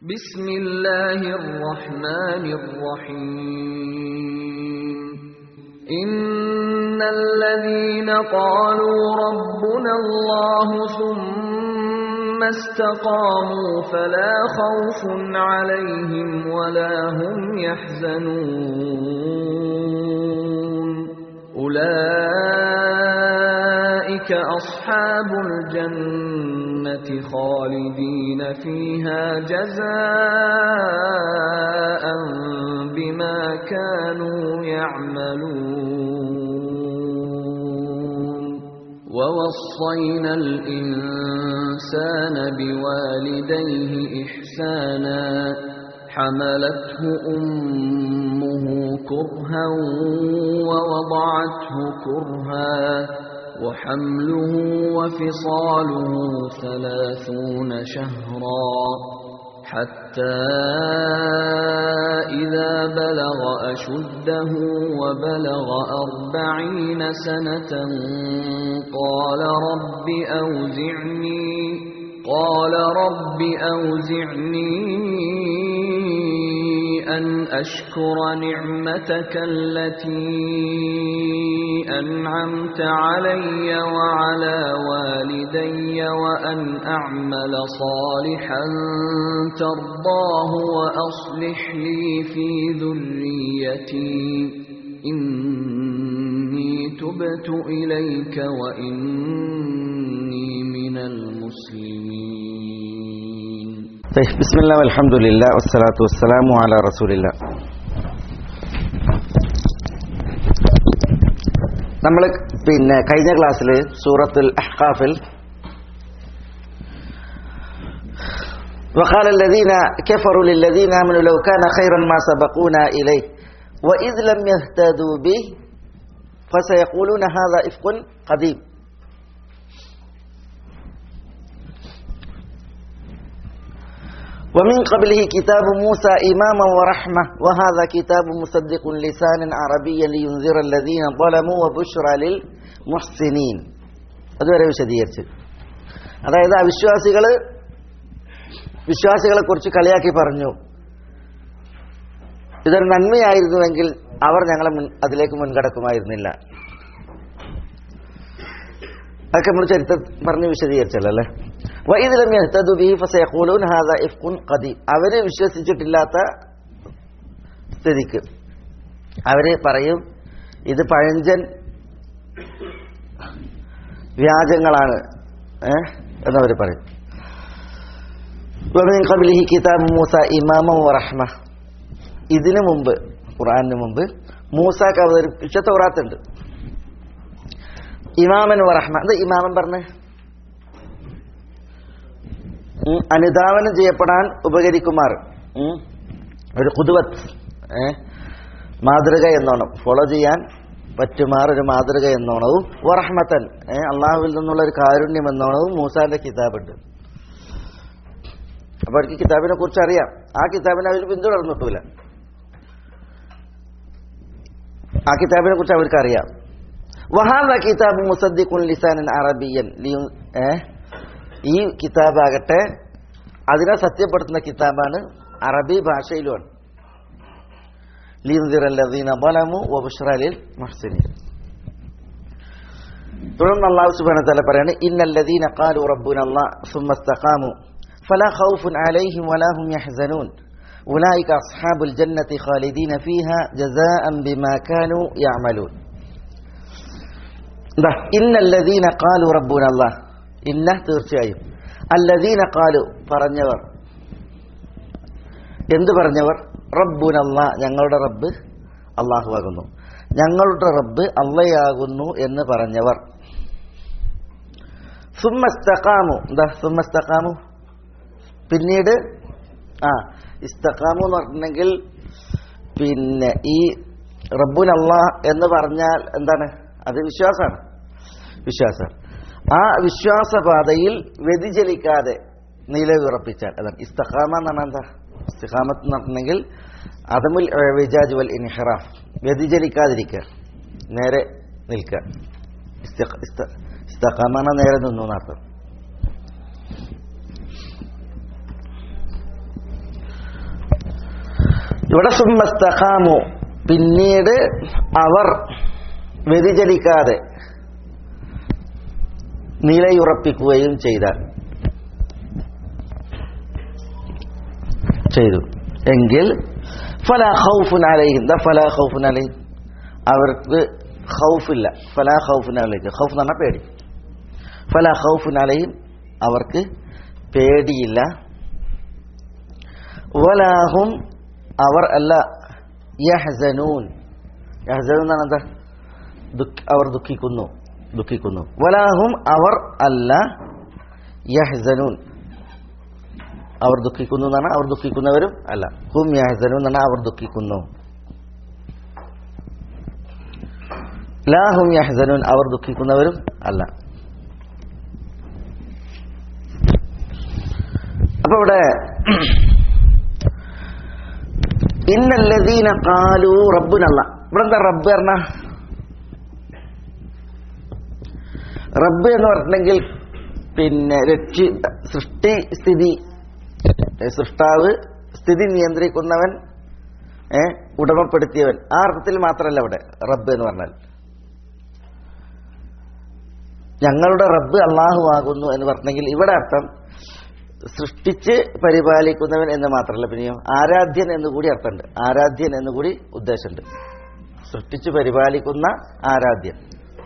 بسم الله الرحمن الرحيم إن الذين قالوا ربنا الله ثم استقاموا فلا خوف عليهم ولا هم يحزنون أولئك أصحاب الجنة خالدين فيها جزاء بما كانوا يعملون ووصينا الإنسان بوالديه إحسانا حملته أمه كرها ووضعته كرها وحمله وفصاله ثلاثون شهرا حتى إذا بلغ أشده وبلغ أربعين سنة قال رب أوزعني قال رب أوزعني أن أشكر نعمتك التي أنعمت علي وعلى والدي وأن أعمل صالحا ترضاه وأصلح لي في ذريتي إني تبت إليك وإني من المسلمين طيب بسم الله والحمد لله والصلاة والسلام على رسول الله നമ്മൾ പിന്നെ കഴിഞ്ഞ ക്ലാസ്സിൽ സൂറത്തുൽ അഹ്കാഫിൽ وقال الذين كفروا للذين آمنوا لو كان خيرا ما سبقونا إليه وإذ لم يهتدوا به فسيقولون هذا إفق قديم ومن قبله كتاب موسى إماما ورحمة وهذا كتاب مصدق لسان عربيا لينذر الذين ظلموا وبشرى للمحسنين അതുവരെ വിശദീകരിച്ച് അതായത് അവിശ്വാസികൾ വിശ്വാസികളെ കുറിച്ച് കളിയാക്കി പറഞ്ഞു ഇതൊരു നന്മയായിരുന്നുവെങ്കിൽ അവർ ഞങ്ങളെ മുൻ അതിലേക്ക് മുൻകടക്കുമായിരുന്നില്ല അതൊക്കെ നമ്മൾ ചരിത്രം പറഞ്ഞ് വിശദീകരിച്ചല്ലോ അല്ലേ വൈദിലം അവര് വിശ്വസിച്ചിട്ടില്ലാത്ത സ്ഥിതിക്ക് അവര് പറയും ഇത് പഴഞ്ചൻ വ്യാജങ്ങളാണ് ഏഹ് എന്നവർ പറയും കബിലിഹി കിതാബ് മൂസ ഇമാമ റഹ്മ ഇതിനു മുമ്പ് ഖുറാനു മുമ്പ് മൂസാക്ക് അവതരിപ്പിച്ച തോറാത്തുണ്ട് ഇമാമൻ വറഹ്മ അത് ഇമാമൻ പറഞ്ഞേ അനുധാവനം ചെയ്യപ്പെടാൻ ഉപകരിക്കുമാർ ഒരു കുതുവത്ത് മാതൃക എന്നോണം ഫോളോ ചെയ്യാൻ പറ്റുമാർ ഒരു മാതൃക എന്നോണവും വറഹ്മത്തൻ അള്ളാഹുവിൽ നിന്നുള്ള ഒരു കാരുണ്യം എന്നോണവും മൂസാന്റെ കിതാബുണ്ട് അപ്പൊ അവർക്ക് കിതാബിനെ കുറിച്ച് അറിയാം ആ കിതാബിനെ അവർ പിന്തുടർന്നിട്ടില്ല ആ കിതാബിനെ കുറിച്ച് അവർക്ക് അറിയാം വഹാദ കിതാബ് മുസദ്ദിഖുൻ ലിസാനൻ അറബിയൻ ഈ കിതാബാകട്ടെ അതിനെ സത്യപ്പെടുത്തുന്ന കിതാബാണ് അറബി ഭാഷയിലുമാണ് തുടർന്ന് അള്ളാഹു സുബാന തല പറയാണ് ഇന്നല്ലദീന ഖാലു റബ്ബുന അല്ലാഹ് ثم استقاموا فلا خوف عليهم ولا هم يحزنون أولئك أصحاب الجنة خالدين فيها جزاء بما كانوا يعملون ഇന്നല്ലദീന ഖാലു റബ്ബുന അല്ലാഹ് ഇന്ന തീർച്ചയായും അല്ലദീന ഖാലു പറഞ്ഞവർ എന്ത് പറഞ്ഞവർ റബ്ബുനല്ല ഞങ്ങളുടെ റബ്ബ് അള്ളാഹു ആകുന്നു ഞങ്ങളുടെ റബ്ബ് അള്ളയാകുന്നു എന്ന് പറഞ്ഞവർ സുമ്മസ്തഖാമു എന്താ സുമ്മസ്തഖാമു പിന്നീട് ആ ഇസ്തഖാമു എന്ന് പറഞ്ഞിട്ടുണ്ടെങ്കിൽ പിന്നെ ഈ റബ്ബുൻ അള്ളാഹ് എന്ന് പറഞ്ഞാൽ എന്താണ് അത് വിശ്വാസമാണ് വിശ്വാസം ആ വിശ്വാസപാതയിൽ വ്യതിചലിക്കാതെ നിലയുറപ്പിച്ചാൽ അതാണ് ഇസ്തഖാമ എന്ന് പറഞ്ഞാൽ എന്താ ഇസ്തിഖാമത്ത് എന്ന് പറഞ്ഞിട്ടുണ്ടെങ്കിൽ അതമുൽ വിജാജ് വൽ ഇൻഹിറാഫ് വ്യതിചലിക്കാതിരിക്കുക നേരെ നിൽക്കുക ഇസ്തഖാമ നേരെ നിന്നു എന്നർത്ഥം ഇവിടെ സുമ്മസ്തഖാമു പിന്നീട് അവർ വ്യതിചലിക്കാതെ നിലയുറപ്പിക്കുകയും ചെയ്ത ചെയ്തു എങ്കിൽ ഫലാ ഖൗഫുൻ അലൈഹിം ദ ഫലാ ഖൗഫുൻ അലൈഹിം അവർക്ക് ഖൗഫില്ല ഫലാ ഖൗഫുൻ അലൈഹിം ഖൗഫ് എന്ന് പറഞ്ഞാൽ പേടി ഫലാ ഖൗഫുൻ അലൈഹിം അവർക്ക് പേടിയില്ല വലാഹും അവർ അല്ല യഹ്സനൂൻ യഹ്സനൂൻ എന്നാണ് എന്താ ദുഃഖ- അവർ ദുഃഖിക്കുന്നു ദുഃഖിക്കുന്നു വലാഹും അവർ അല്ല യഹ്സനൂൻ അവർ ദുഃഖിക്കുന്നു എന്നാണ് അവർ ദുഃഖിക്കുന്നവരും അല്ല ഹും യഹ്സനൂൻ എന്നാണ് അവർ ദുഃഖിക്കുന്നു ലാഹും യഹ്സനൂൻ അവർ ദുഃഖിക്കുന്നവരും അല്ല അപ്പൊ ഇവിടെ ഇന്നല്ലദീന കാലു റബ്ബുനല്ല ഇവിടെ എന്താ റബ്ബ് പറഞ്ഞ റബ്ബ് എന്ന് പറഞ്ഞിട്ടുണ്ടെങ്കിൽ പിന്നെ രക്ഷി സൃഷ്ടി സ്ഥിതി ഏ, സൃഷ്ടാവ് സ്ഥിതി നിയന്ത്രിക്കുന്നവൻ ഏ ഉടമപ്പെടുത്തിയവൻ ആ അർത്ഥത്തിൽ മാത്രമല്ല ഇവിടെ റബ്ബ് എന്ന് പറഞ്ഞാൽ ഞങ്ങളുടെ റബ്ബ് അള്ളാഹു ആകുന്നു എന്ന് പറഞ്ഞെങ്കിൽ ഇവിടെ അർത്ഥം സൃഷ്ടിച്ച് പരിപാലിക്കുന്നവൻ എന്ന് മാത്രമല്ല പിന്നെയോ ആരാധ്യൻ എന്ന് കൂടി അർത്ഥമുണ്ട് ആരാധ്യൻ എന്ന് കൂടി ഉദ്ദേശമുണ്ട് സൃഷ്ടിച്ച് പരിപാലിക്കുന്ന ആരാധ്യൻ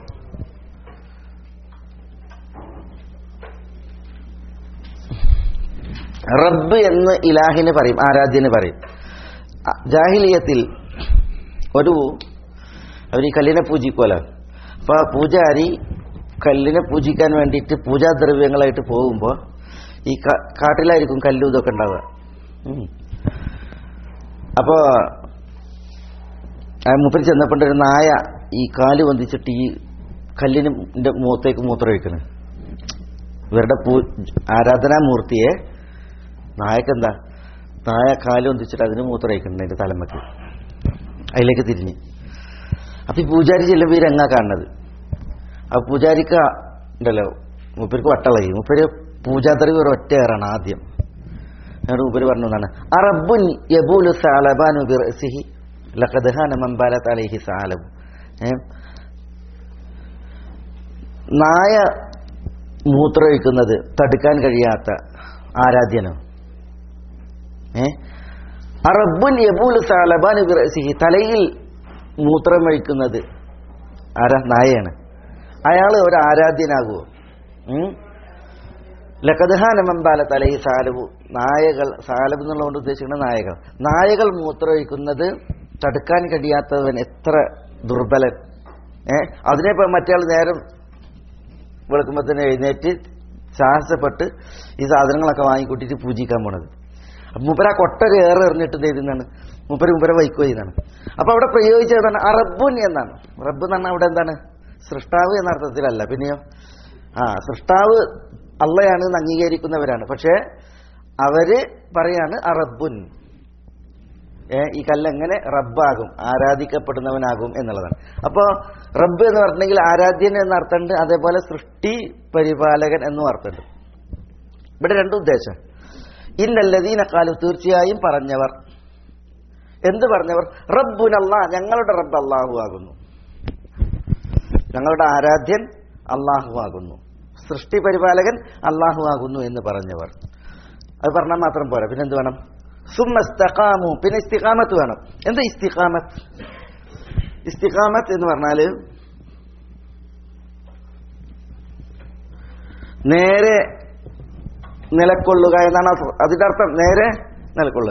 റബ്ബ് എന്ന് ഇലാഹിന് പറയും ആരാധ്യന് പറയും അ- ജാഹിലിയത്തിൽ ഒരു അവർ ഈ കല്ലിനെ പൂജിക്കുമല്ലോ അപ്പൊ ആ പൂജാരി കല്ലിനെ പൂജിക്കാൻ വേണ്ടിയിട്ട് പൂജാദ്രവ്യങ്ങളായിട്ട് പോകുമ്പോൾ ഈ കാ- കാട്ടിലായിരിക്കും കല്ലും ഇതൊക്കെ ഉണ്ടാവുക ഉം. അപ്പോ ആ മൂപ്പര് ചെന്നപ്പോണ്ട് ഒരു നായ ഈ കാല് വന്ദിച്ചിട്ട് ഈ കല്ലിന് ന്റെ മുഖത്തേക്ക് മൂത്രമൊഴിക്കണ് ഇവരുടെ പൂ ആരാധനാമൂർത്തിയെ നായക്കെന്താ നായ കാല് വന്ദിച്ചിട്ട് അതിന് മൂത്രമൊഴിക്കുന്നുണ്ട് അതിന്റെ തലമക്ക് അതിലേക്ക് തിരിഞ്ഞ് അപ്പൊ ഈ പൂജാരി ചെല്ലുമ്പോൾ ഈ രംഗ കാണുന്നത് ആ പൂജാരിക്ക് ഉണ്ടല്ലോ മൂപ്പർക്ക് വട്ടളകി മൂപ്പര് പൂജാതറി ഒരു ഒറ്റ ഏറാണ് ആദ്യം എന്നിട്ട് മൂപ്പര് പറഞ്ഞു എന്നാണ് അറബുൻ യബൂലു സാലബാനു ബിറസിഹി ലഖദ് ഹാന മംബാലത്ത് അലൈഹി സാലബു ഏ? നായ മൂത്രമൊഴിക്കുന്നത് തടുക്കാൻ കഴിയാത്ത ആരാധ്യനോ ഏ അറബുൻ യബൂലു സാലബാനു ബിറസിഹി തലയിൽ മൂത്രമൊഴിക്കുന്നത് ആരാ നായയാണ് അയാൾ ഒരു ആരാധ്യനാകുമോ ഉം? ലക്കദ്ഹാന മമ്പാല തലയി സാലബു നായകൾ സാലബ് എന്നുള്ളതുകൊണ്ട് ഉദ്ദേശിക്കുന്നത് നായകൾ നായകൾ മൂത്രമൊഴിക്കുന്നത് തടുക്കാൻ കഴിയാത്തവൻ എത്ര ദുർബലൻ ഏ അതിനെ ഇപ്പൊ മറ്റേയാൾ നേരം വെളുക്കുമ്പോൾ തന്നെ എഴുന്നേറ്റ് സാഹസപ്പെട്ട് ഈ സാധനങ്ങളൊക്കെ വാങ്ങിക്കൂട്ടിയിട്ട് പൂജിക്കാൻ പോണത് അപ്പൊ മൂപ്പര ആ കൊട്ടര ഏറെ എറിഞ്ഞിട്ട് എന്ത് ചെയ്തെന്നാണ് മൂപ്പര് മൂപ്പര വൈക്കോ ചെയ്യുന്നതാണ് അപ്പൊ അവിടെ പ്രയോഗിച്ചതാണ് അറബുൻ എന്നാണ് റബ്ബ് എന്ന് പറഞ്ഞാൽ അവിടെ എന്താണ് സൃഷ്ടാവ് എന്ന അർത്ഥത്തിലല്ല പിന്നെയോ ആ സൃഷ്ടാവ് അള്ളയാണ് എന്ന് അംഗീകരിക്കുന്നവരാണ് പക്ഷേ അവര് പറയാണ് അറബുൻ ഏ ഈ കല്ലെങ്ങനെ റബ്ബാകും ആരാധിക്കപ്പെടുന്നവനാകും എന്നുള്ളതാണ് അപ്പോ റബ്ബ് എന്ന് പറഞ്ഞിട്ടുണ്ടെങ്കിൽ ആരാധ്യൻ എന്ന അർത്ഥമുണ്ട് അതേപോലെ സൃഷ്ടി പരിപാലകൻ എന്നും അർത്ഥമുണ്ട് ഇവിടെ രണ്ടും ഉദ്ദേശം ഇന്നല്ലതീന കാലു തീർച്ചയായും പറഞ്ഞവർ എന്ത് പറഞ്ഞവർ റബ്ബുനല്ല ഞങ്ങളുടെ റബ്ബ് അള്ളാഹു ആകുന്നു ഞങ്ങളുടെ ആരാധ്യൻ അള്ളാഹു ആകുന്നു സൃഷ്ടി പരിപാലകൻ അള്ളാഹു ആകുന്നു എന്ന് പറഞ്ഞവർ അത് പറഞ്ഞാൽ മാത്രം പോരാ പിന്നെ എന്ത് വേണം സുമ്മസ്തഖാമു പിന്നെ ഇസ്തിഖാമത്ത് വേണം എന്താ ഇസ്തിഖാമത്ത് ഇസ്തിഖാമത്ത് എന്ന് പറഞ്ഞാല് നേരെ നിലക്കൊള്ളുക എന്നാണ് അർത്ഥം. അതിന്റെ അർത്ഥം നേരെ നിലക്കൊള്ളുക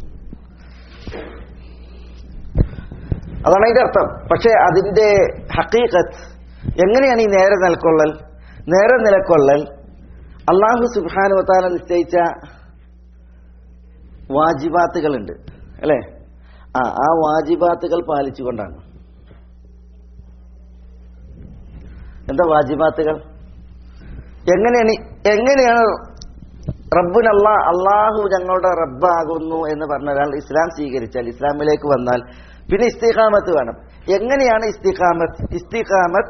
അതാണ് അതിന്റെ അർത്ഥം പക്ഷെ അതിന്റെ ഹക്കീഖത്ത് എങ്ങനെയാണ് ഈ നേരെ നിലക്കൊള്ളൽ നേരെ നിലക്കൊള്ളൽ അള്ളാഹു സുബാനുവത്താല നിശ്ചയിച്ച വാജിബാത്തുകളുണ്ട് അല്ലേ ആ ആ വാജിബാത്തുകൾ പാലിച്ചുകൊണ്ടാണ് എന്താ വാജിബാത്തുകൾ എങ്ങനെയാണ് ഈ- എങ്ങനെയാണ് റബ്ബുനല്ല അള്ളാഹു ഞങ്ങളുടെ റബ്ബാകുന്നു എന്ന് പറഞ്ഞ ഒരാൾ ഇസ്ലാം സ്വീകരിച്ചാൽ ഇസ്ലാമിലേക്ക് വന്നാൽ പിന്നെ ഇസ്തിഖാമത്ത് വേണം എങ്ങനെയാണ് ഇസ്തിഖാമത്ത് ഇസ്തിഖാമത്ത്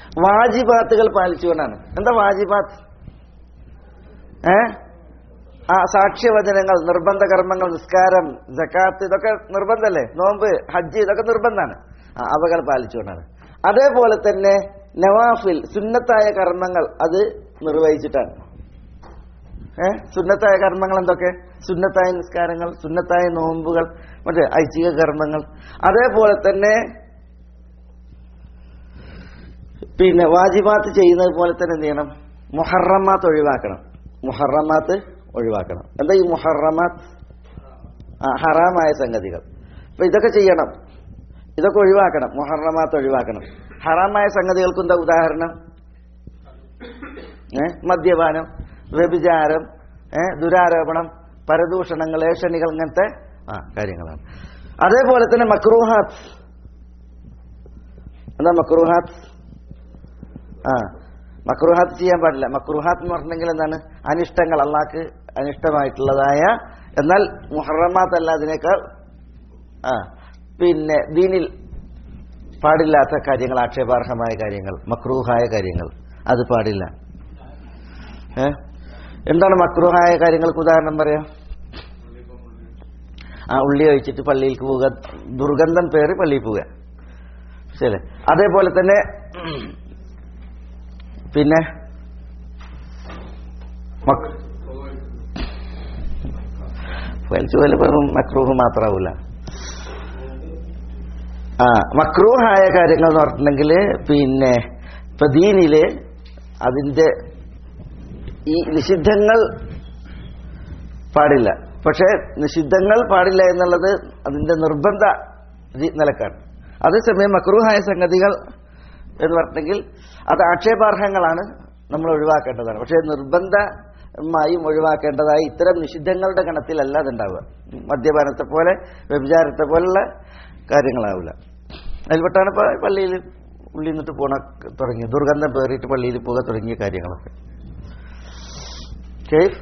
വാജിബാത്തുകൾ പാലിച്ചുകൊണ്ടാണ് എന്താ വാജിബാത്ത് ഏ ആ സാക്ഷ്യവചനങ്ങൾ നിർബന്ധ കർമ്മങ്ങൾ നിസ്കാരം ജക്കാത്ത് ഇതൊക്കെ നിർബന്ധമല്ലേ നോമ്പ് ഹജ്ജ് ഇതൊക്കെ നിർബന്ധമാണ് ആ, അവകൾ പാലിച്ചുകൊണ്ടാണ് അതേപോലെ തന്നെ നവാഫിൽ സുന്നത്തായ കർമ്മങ്ങൾ അത് നിർവഹിച്ചിട്ടാണ് ഏ സുന്നത്തായ കർമ്മങ്ങൾ എന്തൊക്കെ സുന്നത്തായ നിസ്കാരങ്ങൾ സുന്നത്തായ നോമ്പുകൾ മറ്റേ ഐച്ഛിക കർമ്മങ്ങൾ അതേപോലെ തന്നെ പിന്നെ വാജിബാത്ത് ചെയ്യുന്നത് പോലെ തന്നെ എന്ത് ചെയ്യണം മുഹറമാത്ത് ഒഴിവാക്കണം മുഹറമാത്ത് ഒഴിവാക്കണം എന്താ ഈ മുഹറമാത്ത് ആ ഹറാമായ സംഗതികൾ അപ്പൊ ഇതൊക്കെ ചെയ്യണം ഇതൊക്കെ ഒഴിവാക്കണം മുഹറമാത്ത് ഒഴിവാക്കണം ഹറാമായ സംഗതികൾക്ക് എന്താ ഉദാഹരണം ഏ മദ്യപാനം വ്യഭിചാരം ഏ ദുരാരോപണം പരദൂഷണങ്ങൾ ഏഷണികൾ ഇങ്ങനത്തെ ആ കാര്യങ്ങളാണ് അതേപോലെ തന്നെ മക്രൂഹാത്ത് എന്താ മക്രൂഹാത്ത് ആ മക്രൂഹാത്ത് ചെയ്യാൻ പാടില്ല മക്രൂഹാത്ത് എന്ന് പറഞ്ഞെങ്കിൽ എന്താണ് അനിഷ്ടങ്ങൾ അള്ളാഹ്ക്ക് അനിഷ്ടമായിട്ടുള്ളതായ എന്നാൽ മുഹറമാത്ത് അല്ല അതിനേക്കാൾ ആ പിന്നെ ദീനിൽ പാടില്ലാത്ത കാര്യങ്ങൾ ആക്ഷേപാർഹമായ കാര്യങ്ങൾ മക്രൂഹായ കാര്യങ്ങൾ അത് പാടില്ല ഏ എന്താണ് മക്രൂഹായ കാര്യങ്ങൾക്ക് ഉദാഹരണം പറയാം ആ ഉള്ളി കഴിച്ചിട്ട് പള്ളിയിലേക്ക് പോവുക ദുർഗന്ധം പേറി പള്ളിയിൽ പോവുക ശരി അതേപോലെ തന്നെ പിന്നെ മക്- വലിച്ചു പോലെ വെറും മക്രൂഹ് മാത്രമാവില്ല ആ മക്രൂഹായ കാര്യങ്ങൾ എന്ന് പറഞ്ഞിട്ടുണ്ടെങ്കിൽ പിന്നെ ഇപ്പൊ ദീനില് അതിന്റെ ഈ നിഷിദ്ധങ്ങൾ പാടില്ല പക്ഷേ നിഷിദ്ധങ്ങൾ പാടില്ല എന്നുള്ളത് അതിന്റെ നിർബന്ധ രി- നിലക്കാണ് അതേസമയം മക്രൂഹായ സംഗതികൾ എന്ന് പറഞ്ഞിട്ടുണ്ടെങ്കിൽ അത് ആക്ഷേപാർഹങ്ങളാണ് നമ്മൾ ഒഴിവാക്കേണ്ടതാണ് പക്ഷേ നിർബന്ധമായും ഒഴിവാക്കേണ്ടതായി ഇത്തരം നിഷിദ്ധങ്ങളുടെ ഗണത്തിലല്ല അതുണ്ടാവുക മദ്യപാനത്തെ പോലെ വ്യഭിചാരത്തെ പോലുള്ള കാര്യങ്ങളാവില്ല അതിൽപ്പെട്ടാണ് ഇപ്പോൾ പള്ളിയിൽ ഉള്ളിൽ നിന്നിട്ട് പോണ തുടങ്ങി ദുർഗന്ധം പേറിയിട്ട് പള്ളിയിൽ പോക തുടങ്ങിയ കാര്യങ്ങളൊക്കെ കേഫ്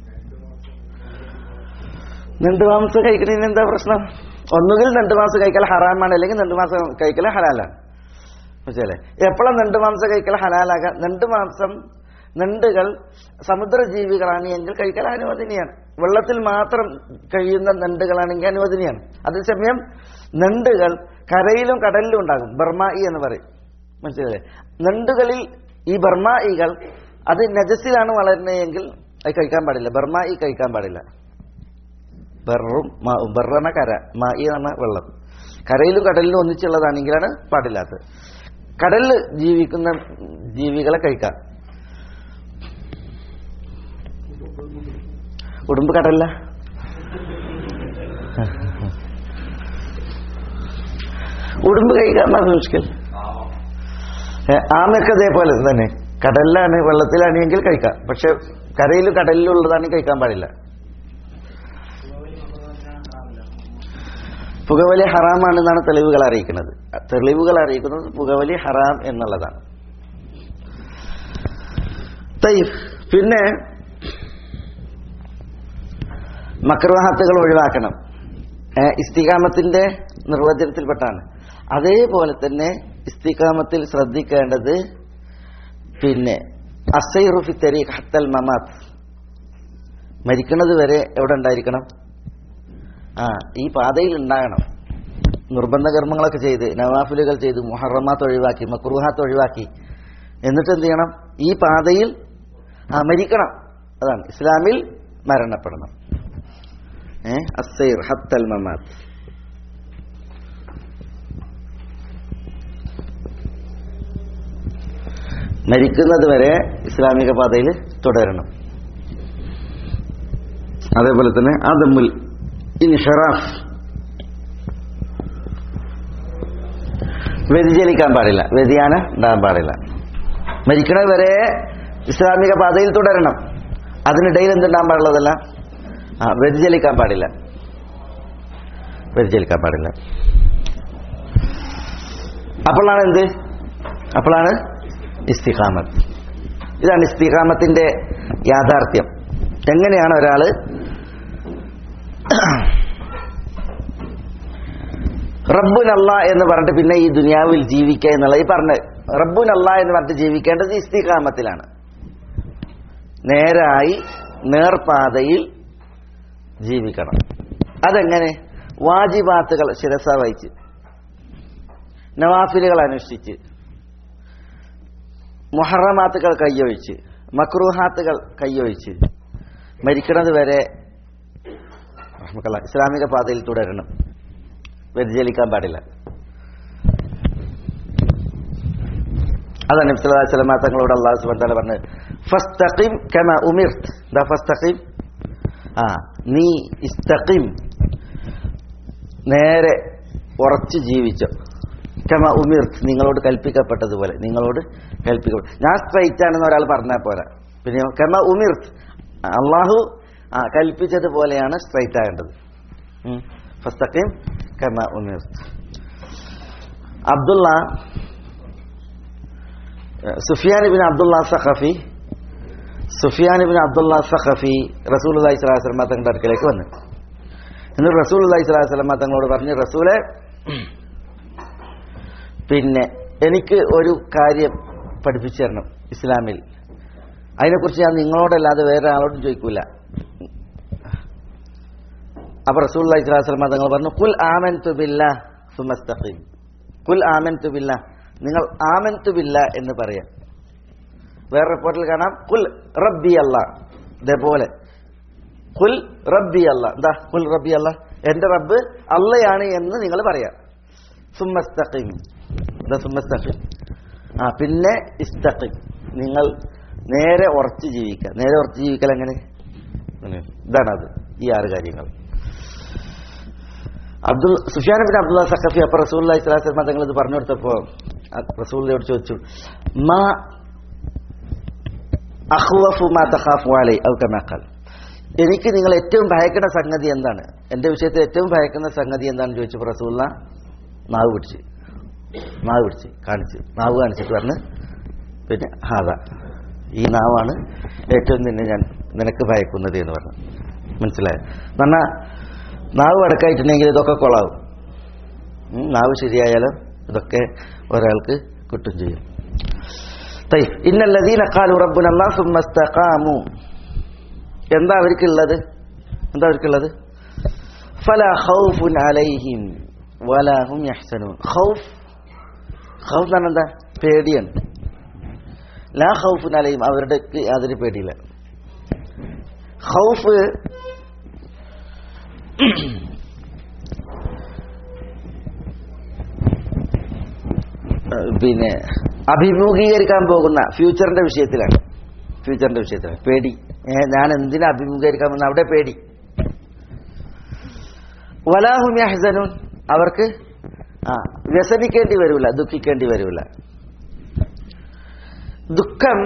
രണ്ട് മാംസം കഴിക്കുന്നതിന് എന്താ പ്രശ്നം ഒന്നുകിൽ രണ്ട് മാസം കഴിക്കൽ ഹറാമാണ് അല്ലെങ്കിൽ രണ്ട് മാസം കഴിക്കൽ ഹലാലാണ് മനസ്സിലേ എപ്പോഴും രണ്ട് മാംസം കഴിക്കൽ ഹലാലാകാം രണ്ട് മാംസം നണ്ടുകൾ സമുദ്രജീവികളാണ് എങ്കിൽ കഴിക്കൽ അനുവദനീയാണ് വെള്ളത്തിൽ മാത്രം കഴിയുന്ന നണ്ടുകളാണെങ്കിൽ അനുവദനീയാണ് അതേസമയം നണ്ടുകൾ കരയിലും കടലിലും ഉണ്ടാകും ബർമായി എന്ന് പറയും മനസ്സിലല്ലേ നണ്ടുകളിൽ ഈ ബർമായികൾ അത് നജസിലാണ് വളരുന്നതെങ്കിൽ അത് കഴിക്കാൻ പാടില്ല ബർമായി കഴിക്കാൻ പാടില്ല ബെറും മാവും ബെറണ കര മായി എന്ന വെള്ളം കരയിലും കടലിലും ഒന്നിച്ചുള്ളതാണെങ്കിലാണ് പാടില്ലാത്തത് കടലിൽ ജീവിക്കുന്ന ജീവികളെ കഴിക്കാം ഉടുമ്പ് കടലില ഉടുമ്പ് കഴിക്കാൻ മുഷ്കിൽ ആമയൊക്കെ അതേപോലെ തന്നെ കടലിലാണ് വെള്ളത്തിലാണെങ്കിൽ കഴിക്കാം പക്ഷെ കരയിലും കടലിലും ഉള്ളതാണെങ്കിൽ കഴിക്കാൻ പാടില്ല പുകവലി ഹറാമാണെന്നാണ് തെളിവുകൾ അറിയിക്കുന്നത് തെളിവുകൾ അറിയിക്കുന്നത് പുകവലി ഹറാം എന്നുള്ളതാണ് തയ്യ് പിന്നെ മക്രവാഹത്തുകൾ ഒഴിവാക്കണം ഏഹ് ഇസ്തികാമത്തിന്റെ നിർവചനത്തിൽപ്പെട്ടാണ് അതേപോലെ തന്നെ ഇസ്തികാമത്തിൽ ശ്രദ്ധിക്കേണ്ടത് പിന്നെ അസൈറുഫി തരീഖ് ഹത്തൽ മമാത്ത് മരിക്കുന്നത് വരെ എവിടെ ഉണ്ടായിരിക്കണം ആ ഈ പാതയിൽ ഉണ്ടാകണം നിർബന്ധ കർമ്മങ്ങളൊക്കെ ചെയ്ത് നവാഫിലുകൾ ചെയ്ത് മുഹറമാത്ത് ഒഴിവാക്കി മക്രൂഹാത്ത് ഒഴിവാക്കി എന്നിട്ട് എന്ത് ചെയ്യണം ഈ പാതയിൽ ആ മരിക്കണം അതാണ് ഇസ്ലാമിൽ മരണപ്പെടണം ഏ അസൈർ ഹത്തൽ മമാത്ത് മരിക്കുന്നത് വരെ ഇസ്ലാമിക പാതയിൽ തുടരണം അതേപോലെ തന്നെ ആദമുൽ ഇൻഷറാഫ് വ്യതിചലിക്കാൻ പാടില്ല വ്യതിയാനം ഉണ്ടാകാൻ പാടില്ല മരിക്കുന്നത് വരെ ഇസ്ലാമിക പാതയിൽ തുടരണം അതിനിടയിൽ എന്തുണ്ടാകാൻ പാടുള്ളതല്ല ആ വ്യതിചലിക്കാൻ പാടില്ല വ്യതിചലിക്കാൻ പാടില്ല അപ്പോഴാണ് എന്ത് അപ്പോഴാണ് ഇസ്തിഖാമത്ത് ഇതാണ് ഇസ്തിഖാമത്തിന്റെ യാഥാർത്ഥ്യം എങ്ങനെയാണ് ഒരാള് റബ്ബുനല്ല എന്ന് പറഞ്ഞിട്ട് പിന്നെ ഈ ദുനിയാവിൽ ജീവിക്കുക എന്നുള്ള ഈ പറഞ്ഞ് റബ്ബുനല്ല എന്ന് പറഞ്ഞിട്ട് ജീവിക്കേണ്ടത് ഇസ്തിഖാമത്തിലാണ് നേരായി നേർപാതയിൽ ജീവിക്കണം അതെങ്ങനെ വാജിബാത്തുകൾ ശിരസ വഹിച്ച് നവാഫിലുകൾ അനുഷ്ഠിച്ച് മുഹറമാത്തുകൾ കയ്യൊഴിച്ച് മക്രൂഹാത്തുകൾ കയ്യൊഴിച്ച് മരിക്കുന്നത് വരെ റഹ്മക്കല്ലാ, ഇസ്ലാമിക പാതയിൽ തുടരണം വ്യതിചലിക്കാൻ പാടില്ല അതാണ് നബ്സലാസ്ലമ തങ്ങളോട് അള്ളാഹു സുബാൻ താല പറഞ്ഞത് ഫസ്തഖിം കമ ഉമിർത്ത് എന്താ ഫസ്തഖിം ആ നീ ഇസ്തഖിം നേരെ ഉറച്ചു ജീവിച്ചോ കമ ഉമിർത്ത് നിങ്ങളോട് കൽപ്പിക്കപ്പെട്ടതുപോലെ നിങ്ങളോട് കൽപ്പിക്കപ്പെട്ടു ഞാൻ സ്ട്രൈറ്റ് ആണെന്ന് ഒരാൾ പറഞ്ഞാൽ പോരാ പിന്നെ കമ ഉമിർത്ത് അള്ളാഹു ആ കൽപ്പിച്ചതുപോലെയാണ് സ്ട്രൈറ്റ് ആകേണ്ടത് ഉം. ഫസ്തഖിം കമ ഉമിർത്ത് Abdullah Sufyan bin Abdullah Saqafi Sufyan bin Abdullah Saqafi റസൂൽ അലൈഹി സ്വലാഹു വസ്ലമ തങ്ങളുടെ അടുക്കലേക്ക് വന്നു എന്നിട്ട് റസൂൽ അലൈഹി സ്വലാഹു വസ്ലമ തങ്ങളോട് പറഞ്ഞു റസൂലെ പിന്നെ എനിക്ക് ഒരു കാര്യം പഠിപ്പിച്ചു തരണം ഇസ്ലാമിൽ അതിനെക്കുറിച്ച് ഞാൻ നിങ്ങളോടല്ലാതെ വേറെ ആളോടും ചോദിക്കൂല അപ്പൊ റസൂൽ അലൈഹി സ്വലാഹു വസ്ലമ തങ്ങൾ പറഞ്ഞു കുൽ ആമൻ തുബില്ല സുമസ്തഖീം കുൽ ആമൻ തുബില്ല നിങ്ങൾ ആമൻ തുബില്ല എന്ന് പറയാം വേറെ റിപ്പോർട്ടിൽ കാണാം കുൽ റബ്ബി അല്ല ഇതേപോലെ കുൽ റബ്ബി അല്ല എന്താ കുൽ റബ്ബി അല്ല എന്റെ റബ്ബ് അള്ളയാണ് എന്ന് നിങ്ങൾ പറയാം സുമ്മസ്തഖിം എന്താ സുമ്മസ്തഖിം ആ പിന്നെ ഇസ്തഖിം നിങ്ങൾ നേരെ ഉറച്ച് ജീവിക്കുക നേരെ ഉറച്ച് ജീവിക്കൽ എങ്ങനെ അങ്ങനെ. ഇതാണത് ഈ ആറ് കാര്യങ്ങൾ Abdul Sufyan bin Abdullah Saqafi അപ്പൊ റസൂൽ ഇസ്ലാസ്ലമ തങ്ങൾ ഇത് പറഞ്ഞു കൊടുത്തപ്പോ റസൂലിനോട് ചോദിച്ചു മാ അഹ്വഫു മാ തഖാഫു അലൈ ഔ കമാ ഖാൽ എനിക്ക് നിങ്ങൾ ഏറ്റവും ഭയക്കുന്ന സംഗതി എന്താണ് എന്റെ വിഷയത്തിൽ ഏറ്റവും ഭയക്കുന്ന സംഗതി എന്താണെന്ന് ചോദിച്ചപ്പോൾ റസൂല്ല നാവ് പിടിച്ച് നാവ് പിടിച്ച് കാണിച്ച് നാവ് കാണിച്ചിട്ട് പറഞ്ഞ് പിന്നെ ഹാദ ഈ നാവാണ് ഏറ്റവും നിന്നെ ഞാൻ നിനക്ക് ഭയക്കുന്നത് എന്ന് പറഞ്ഞു മനസ്സിലായോ എന്നാ നാവ് അടക്കായിട്ടുണ്ടെങ്കിൽ ഇതൊക്കെ കൊളാവും ഉം, നാവ് ശരിയായാലും ഇതൊക്കെ ഒരാൾക്ക് കിട്ടും ചെയ്യും طيب إن الذين قالوا ربنا الله ثم استقاموا എന്താ അവർക്കുള്ളത് എന്താ അവർക്കുള്ളത് فلا خوف عليهم ولا هم يحزنون خوف خوف എന്ന് പറഞ്ഞാൽ എന്താ പേടിയാണ് ലാ ഖൗഫുൻ അലൈഹിം അവരുടെ യാതൊരു പേടിയില്ല ഖൗഫ് പിന്നെ അഭിമുഖീകരിക്കാൻ പോകുന്ന ഫ്യൂച്ചറിന്റെ വിഷയത്തിലാണ് ഫ്യൂച്ചറിന്റെ വിഷയത്തിലാണ് പേടി ഏ, ഞാൻ എന്തിനാ അഭിമുഖീകരിക്കാൻ പോകുന്ന അവിടെ പേടി വലാഹും യഹ്സനൂൻ അവർക്ക് ആ വ്യസനിക്കേണ്ടി വരില്ല ദുഃഖിക്കേണ്ടി വരില്ല ദുഃഖം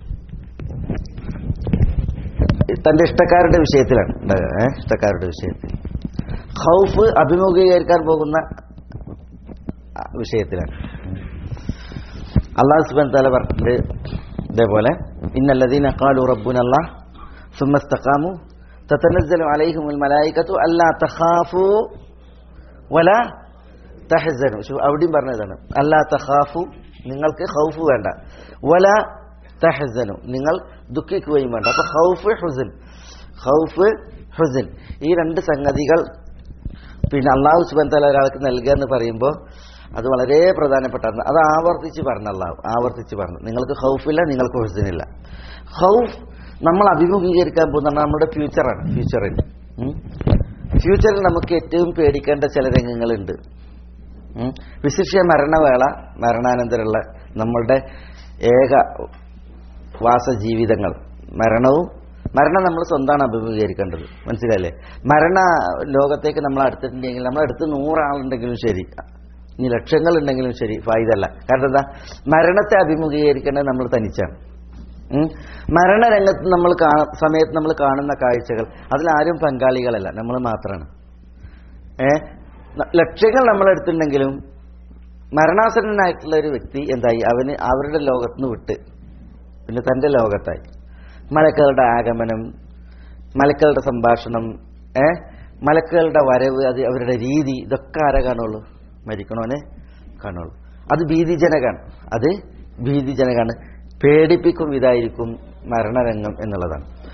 തന്റെ ഇഷ്ടക്കാരുടെ വിഷയത്തിലാണ് ഉണ്ടാകുക ഏ, ഇഷ്ടക്കാരുടെ വിഷയത്തിൽ ഹൗഫ് അഭിമുഖീകരിക്കാൻ പോകുന്ന ആ, വിഷയത്തിലാണ് അള്ളാഹു സുബാൻ താല പറഞ്ഞിട്ട് ഇതേപോലെ ഇന്നല്ലദീന ഖാലു റബ്ബുനല്ലാഹ് ثم استقاموا تتنزل عليهم الملائكة ألا تخافوا ولا تحزنوا شوف അവിടെയും പറഞ്ഞതാണ് അല്ലാ തഖാഫു നിങ്ങൾക്ക് ഖൗഫ് വേണ്ട വല തഹസനു നിങ്ങൾ ദുഃഖിക്കുകയും വേണ്ട അപ്പൊ ഖൗഫ് ഹുസൻ ഖൗഫ് ഹുസൻ ഈ രണ്ട് സംഗതികൾ പിന്നെ അള്ളാഹു സുബാൻ തല ഒരാൾക്ക് നൽകുക എന്ന് പറയുമ്പോൾ അത് വളരെ പ്രധാനപ്പെട്ടതാണ് അത് ആവർത്തിച്ച് പറഞ്ഞ അള്ളാഹു ആവർത്തിച്ച് പറഞ്ഞു നിങ്ങൾക്ക് ഹൗഫില്ല നിങ്ങൾക്ക് ഹുസനില്ല ഹൗഫ് നമ്മൾ അഭിമുഖീകരിക്കാൻ പോകുന്ന നമ്മുടെ ഫ്യൂച്ചറാണ് ഫ്യൂച്ചറിൽ ഉം. ഫ്യൂച്ചറിൽ നമുക്ക് ഏറ്റവും പേടിക്കേണ്ട ചില രംഗങ്ങളുണ്ട് ഉം. വിശിഷ്യ മരണവേള മരണാനന്തരമുള്ള നമ്മളുടെ ഏക വാസജീവിതങ്ങൾ മരണവും മരണം നമ്മൾ സ്വന്തമാണ് അഭിമുഖീകരിക്കേണ്ടത് മനസ്സിലായില്ലേ മരണ ലോകത്തേക്ക് നമ്മൾ അടുത്തിട്ടുണ്ടെങ്കിൽ നമ്മുടെ അടുത്ത് നൂറാളുണ്ടെങ്കിലും ശരി ഇനി ലക്ഷങ്ങൾ ഉണ്ടെങ്കിലും ശരി ഫായിദല്ല കാരണം എന്താ മരണത്തെ അഭിമുഖീകരിക്കേണ്ടത് നമ്മൾ തനിച്ചാണ് ഉം. മരണരംഗത്ത് നമ്മൾ കാണ സമയത്ത് നമ്മൾ കാണുന്ന കാഴ്ചകൾ അതിലാരും പങ്കാളികളല്ല നമ്മൾ മാത്രമാണ് ഏ ന- ലക്ഷ്യങ്ങൾ നമ്മളെടുത്തിട്ടുണ്ടെങ്കിലും മരണാസന്നനായിട്ടുള്ള ഒരു വ്യക്തി എന്തായി അവന് അവരുടെ ലോകത്തുനിന്ന് വിട്ട് പിന്നെ തന്റെ ലോകത്തായി മലക്കുകളുടെ ആഗമനം മലക്കുകളുടെ സംഭാഷണം ഏ മലക്കുകളുടെ വരവ് അത് അവരുടെ രീതി ഇതൊക്കെ ആരെ കാണുള്ളൂ മരിക്കണോനെ കാണുള്ളൂ അത് ഭീതിജനകാണ് അത് ഭീതിജനകാണ് പേടിപ്പിക്കും ഇതായിരിക്കും മരണരംഗം എന്നുള്ളതാണ്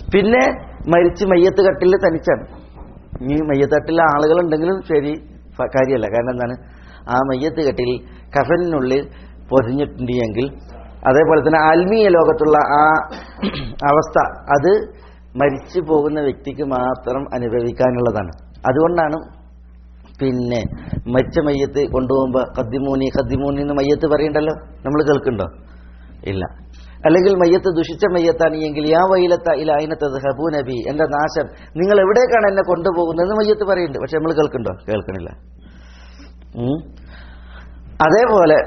പിന്നെ മരിച്ച് മയ്യത്ത് കട്ടിൽ തനിച്ചാണ് ഈ മയ്യത്ത് കട്ടിലെ ആളുകളുണ്ടെങ്കിലും ശരി ഫ- കാര്യമല്ല കാരണം എന്താണ് ആ മയ്യത്ത് കട്ടിൽ കഫനിനുള്ളിൽ പൊതിഞ്ഞിട്ടുണ്ട് എങ്കിൽ അതേപോലെ തന്നെ ആത്മീയ ലോകത്തുള്ള ആ അവസ്ഥ അത് മരിച്ചു പോകുന്ന വ്യക്തിക്ക് മാത്രം അനുഭവിക്കാനുള്ളതാണ് അതുകൊണ്ടാണ് പിന്നെ മരിച്ച മയ്യത്ത് കൊണ്ടുപോകുമ്പോൾ കദ്ദിമൂനി കദ്ദിമൂനി എന്ന് മയ്യത്ത് പറയണ്ടല്ലോ നമ്മൾ കേൾക്കുന്നുണ്ടോ ഇല്ല അല്ലെങ്കിൽ മയ്യത്ത് ദുഷിച്ച മയ്യത്താണ് എങ്കിൽ യാ വൈലത്ത ഇല അയിനത്തത് ഹബൂ നബി എന്റെ നാശം നിങ്ങൾ എവിടേക്കാണ് എന്നെ കൊണ്ടുപോകുന്നതെന്ന് മയ്യത്ത് പറയുന്നുണ്ട് പക്ഷെ നമ്മൾ കേൾക്കുന്നുണ്ടോ കേൾക്കണില്ല ഉം. അതേപോലെ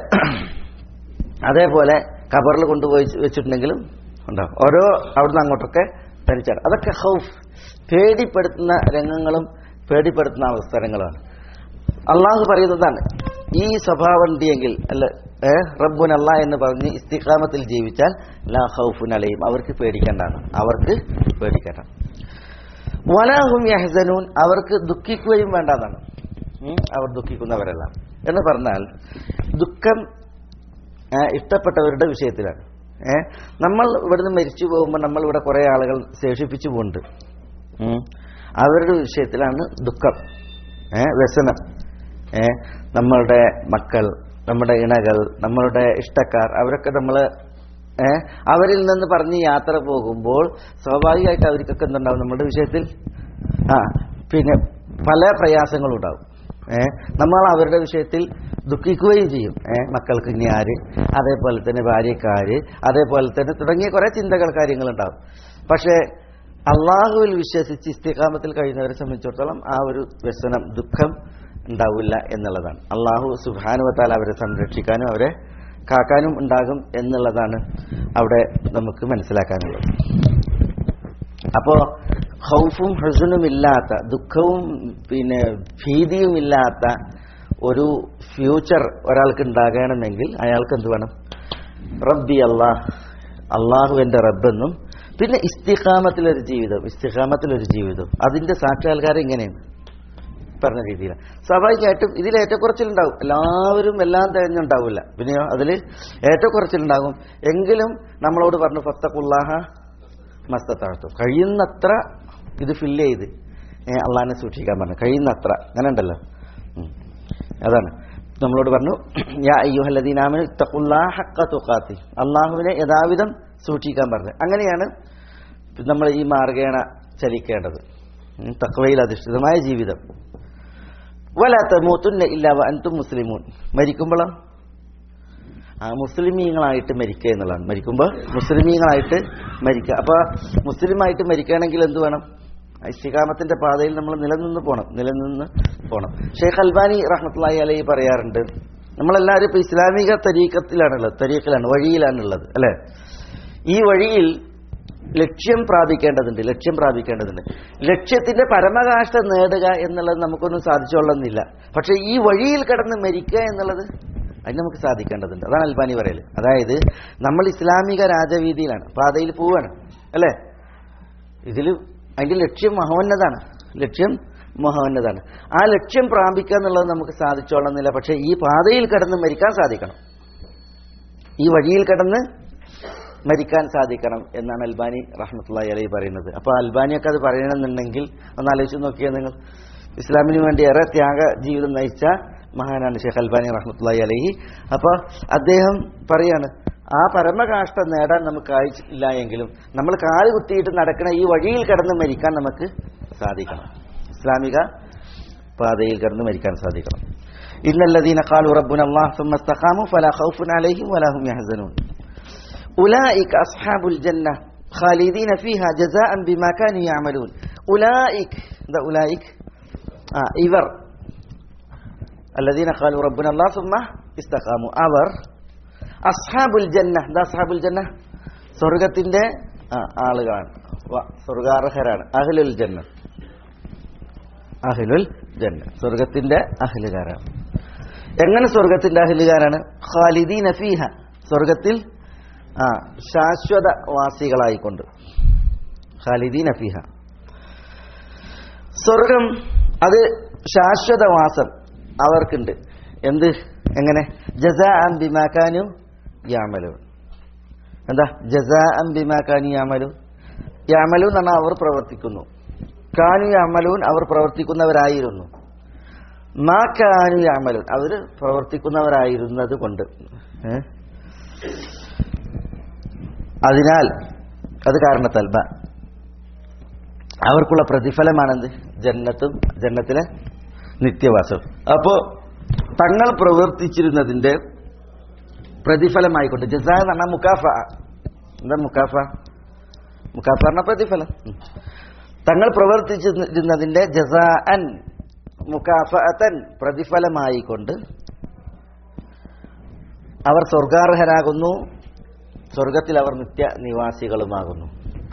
അതേപോലെ കബറിൽ കൊണ്ടുപോയി വെച്ചിട്ടുണ്ടെങ്കിലും ഉണ്ടാവും ഓരോ അവിടുന്ന് അങ്ങോട്ടൊക്കെ തനിച്ചാണ് അതൊക്കെ ഹൗഫ് പേടിപ്പെടുത്തുന്ന രംഗങ്ങളും പേടിപ്പെടുത്തുന്ന അവസരങ്ങളാണ് അള്ളാഹു പറയുന്നതാണ് ഈ സ്വഭാവം ഉണ്ടെങ്കിൽ അല്ല ഏ റബ്ബുൻ അല്ല എന്ന് പറഞ്ഞ് ഇസ്തിഖാമത്തിൽ ജീവിച്ചാൽ ലാ ഹൗഫുൻ അലയും അവർക്ക് പേടിക്കേണ്ടാണ് അവർക്ക് പേടിക്കേണ്ട വലാഹും യഹ്സനൂൻ അവർക്ക് ദുഃഖിക്കുകയും വേണ്ടതാണ് ഉം, അവർ ദുഃഖിക്കുന്നവരല്ല എന്ന് പറഞ്ഞാൽ ദുഃഖം ഏ, ഇഷ്ടപ്പെട്ടവരുടെ വിഷയത്തിലാണ് ഏ നമ്മൾ ഇവിടുന്ന് മരിച്ചു പോകുമ്പോൾ നമ്മൾ ഇവിടെ കുറെ ആളുകൾ ശേഷിപ്പിച്ചു പോകുന്നുണ്ട് ഉം. അവരുടെ വിഷയത്തിലാണ് ദുഃഖം ഏ വ്യസനം ഏ നമ്മളുടെ മക്കൾ നമ്മുടെ ഇണകൾ നമ്മളുടെ ഇഷ്ടക്കാർ അവരൊക്കെ നമ്മൾ ഏ അവരിൽ നിന്ന് പറഞ്ഞ് യാത്ര പോകുമ്പോൾ സ്വാഭാവികമായിട്ട് അവർക്കൊക്കെ എന്തുണ്ടാവും നമ്മുടെ വിഷയത്തിൽ ആ പിന്നെ പല പ്രയാസങ്ങളും ഉണ്ടാവും ഏ നമ്മൾ അവരുടെ വിഷയത്തിൽ ദുഃഖിക്കുകയും ചെയ്യും ഏ മക്കൾക്ക് ഇനി ആര് അതേപോലെ തന്നെ ഭാര്യക്കാര് അതേപോലെ തന്നെ തുടങ്ങിയ കുറെ ചിന്തകൾ കാര്യങ്ങളുണ്ടാവും പക്ഷേ അള്ളാഹുവിൽ വിശ്വസിച്ച് ഇസ്തിഖാമത്തിൽ കഴിയുന്നവരെ സംബന്ധിച്ചിടത്തോളം ആ ഒരു വ്യസനം ദുഃഖം ഉണ്ടാവില്ല എന്നുള്ളതാണ് അള്ളാഹു സുബാനുവത്താൽ അവരെ സംരക്ഷിക്കാനും അവരെ കാക്കാനും ഉണ്ടാകും എന്നുള്ളതാണ് അവിടെ നമുക്ക് മനസ്സിലാക്കാനുള്ളത് അപ്പോ ഹൗഫും ഹസുനും ഇല്ലാത്ത ദുഃഖവും പിന്നെ ഭീതിയും ഇല്ലാത്ത ഒരു ഫ്യൂച്ചർ ഒരാൾക്ക് ഉണ്ടാകണമെങ്കിൽ അയാൾക്ക് എന്ത് വേണം റബ്ബി അള്ളാഹ് അള്ളാഹു എൻ്റെ റബ്ബെന്നും പിന്നെ ഇസ്തിഖാമത്തിലൊരു ജീവിതം ഇസ്തിഖാമത്തിലൊരു ജീവിതം അതിന്റെ സാക്ഷാത്കാരം ഇങ്ങനെയാണ് പറഞ്ഞ രീതിയിൽ സ്വാഭാവികമായിട്ടും ഇതിൽ ഏറ്റക്കുറച്ചിലുണ്ടാവും എല്ലാവരും എല്ലാം തികഞ്ഞുണ്ടാവില്ല പിന്നെ അതിൽ ഏറ്റക്കുറച്ചിലുണ്ടാകും എങ്കിലും നമ്മളോട് പറഞ്ഞു ഫത്തക്കുല്ലാഹ മസ്തത്താഴ്ത്തു കഴിയുന്നത്ര ഇത് ഫില്ല് ചെയ്ത് ഏ, അള്ളാഹിനെ സൂക്ഷിക്കാൻ പറഞ്ഞു കഴിയുന്നത്ര അങ്ങനെ ഉണ്ടല്ലോ ഉം. അതാണ് നമ്മളോട് പറഞ്ഞു യാ അയ്യുഹല്ലദീനാമിന് ഇത്തഖുല്ലാഹ ഹഖ്ക തുഖാത്തി അള്ളാഹുവിനെ യഥാവിധം സൂക്ഷിക്കാൻ പറഞ്ഞു അങ്ങനെയാണ് നമ്മൾ ഈ മാർഗേണ ചലിക്കേണ്ടത് ഉം, തഖ്വയിൽ അധിഷ്ഠിതമായ ജീവിതം വലാത്ത മൂത്തുന്ന ഇല്ല അൻതും മുസ്ലിമൂൻ മരിക്കുമ്പോഴോ ആ മുസ്ലിമീങ്ങളായിട്ട് മരിക്കുക എന്നുള്ളതാണ് മരിക്കുമ്പോൾ മുസ്ലിമീങ്ങളായിട്ട് മരിക്കുക അപ്പൊ മുസ്ലിമായിട്ട് മരിക്കുകയാണെങ്കിൽ എന്ത് വേണം ഇസ്തികാമത്തിന്റെ പാതയിൽ നമ്മൾ നിലനിന്ന് പോകണം നിലനിന്ന് പോകണം ഷെയ്ഖ് അൽബാനി റഹ്മത്തുള്ളാഹി അലൈഹി പറയാറുണ്ട് നമ്മളെല്ലാവരും ഇപ്പൊ ഇസ്ലാമിക തരീക്കത്തിലാണുള്ളത് തരീക്കിലാണ് വഴിയിലാണുള്ളത് അല്ലെ ഈ വഴിയിൽ ലക്ഷ്യം പ്രാപിക്കേണ്ടതുണ്ട് ലക്ഷ്യം പ്രാപിക്കേണ്ടതുണ്ട് ലക്ഷ്യത്തിന്റെ പരമകാഷ്ഠ നേടുക എന്നുള്ളത് നമുക്കൊന്നും സാധിച്ചോളുന്നില്ല പക്ഷെ ഈ വഴിയിൽ കിടന്ന് മരിക്കുക എന്നുള്ളത് അത് നമുക്ക് സാധിക്കേണ്ടതുണ്ട് അതാണ് അൽബാനി പറയല് അതായത് നമ്മൾ ഇസ്ലാമിക രാജവീതിയിലാണ് പാതയിൽ പോവാണ് അല്ലേ ഇതിൽ അതിന്റെ ലക്ഷ്യം മഹോന്നതാണ് ലക്ഷ്യം മഹോന്നതാണ് ആ ലക്ഷ്യം പ്രാപിക്കുക എന്നുള്ളത് നമുക്ക് സാധിച്ചോളുന്നില്ല പക്ഷെ ഈ പാതയിൽ കിടന്ന് മരിക്കാൻ സാധിക്കണം ഈ വഴിയിൽ കിടന്ന് മരിക്കാൻ സാധിക്കണം എന്നാണ് അൽബാനി റഹ്മത്തുള്ളി അലൈ പറയുന്നത് അപ്പോൾ അൽബാനിയൊക്കെ അത് പറയണമെന്നുണ്ടെങ്കിൽ ഒന്ന് ആലോചിച്ച് നോക്കിയാൽ നിങ്ങൾ ഇസ്ലാമിന് വേണ്ടി ഏറെ ത്യാഗ ജീവിതം നയിച്ച മഹാനാണ് ഷെയ്ഖ് അൽബാനി റഹ്മത്തുള്ളി അലൈഹി അപ്പോൾ അദ്ദേഹം പറയാണ് ആ പരമകാഷ്ഠ നേടാൻ നമുക്ക് ആയില്ല എങ്കിലും നമ്മൾ കാല് കുത്തിയിട്ട് നടക്കണ ഈ വഴിയിൽ കിടന്ന് മരിക്കാൻ നമുക്ക് സാധിക്കണം ഇസ്ലാമിക പാതയിൽ കിടന്ന് മരിക്കാൻ സാധിക്കണം ഇന്നല്ലദീന ഖാലു റബ്ബുന അല്ലാഹ് ثم استقاموا فلا خوف عليهم ولا هم يحزنون أولئك أصحاب الجنة خالدين فيها جزاء بما كانوا يعملون أولئك ذا أولئك آه إذر الذين قالوا ربنا الله ثم استقاموا അവർ അസ്ഹാബുൽ ജന്ന എന്താ അസ്ഹാബുൽ ജന്ന സ്വർഗത്തിന്റെ ആ, ആളുകളാണ് വ- സ്വർഗാർഹരാണ് അഹ്ലുൽ ജന്ന അഹ്ലുൽ ജന്ന സ്വർഗത്തിന്റെ അഹ്ലുകാരാണ് എങ്ങനെ സ്വർഗത്തിന്റെ അഹ്ലുകാരാണ് ഖാലിദീന ഫീഹ സ്വർഗത്തിൽ ആ ശാശ്വത വാസികളായിക്കൊണ്ട് ഖാലിദീന ഫീഹ സ്വർഗം അത് ശാശ്വതവാസം അവർക്കുണ്ട് എന്ത് എങ്ങനെ ജസാ അൻ ബിമാക്കാനു യാമലു എന്താ ജസാ അൻ ബിമാക്കാനു യാമലു യമലൂൻ എന്നാണ് അവർ പ്രവർത്തിക്കുന്നു കാനു യമലൂൻ അവർ പ്രവർത്തിക്കുന്നവരായിരുന്നു മാ കാനു യമലൂൻ അവർ പ്രവർത്തിക്കുന്നവരായിരുന്നത് കൊണ്ട് ഏ? അതിനാൽ അത് കാരണത്താൽ ബ അവർക്കുള്ള പ്രതിഫലമാണെന്ത് ജന്നത്തും ജന്നത്തിലെ നിത്യവാസം അപ്പോ തങ്ങൾ പ്രവർത്തിച്ചിരുന്നതിന്റെ പ്രതിഫലമായിക്കൊണ്ട് ജസാ എന്ന് പറഞ്ഞാൽ മുക്കാഫ എന്താ മുക്കാഫ മുക്കാഫ പറഞ്ഞ പ്രതിഫലം ഉം. തങ്ങൾ പ്രവർത്തിച്ചിരുന്നതിന്റെ ജസാ അൻ മുക്കാഫഅത്തൻ പ്രതിഫലമായിക്കൊണ്ട് അവർ സ്വർഗാർഹരാകുന്നു സ്വർഗത്തിൽ അവർ നിത്യ നിവാസികളുമാകുന്നു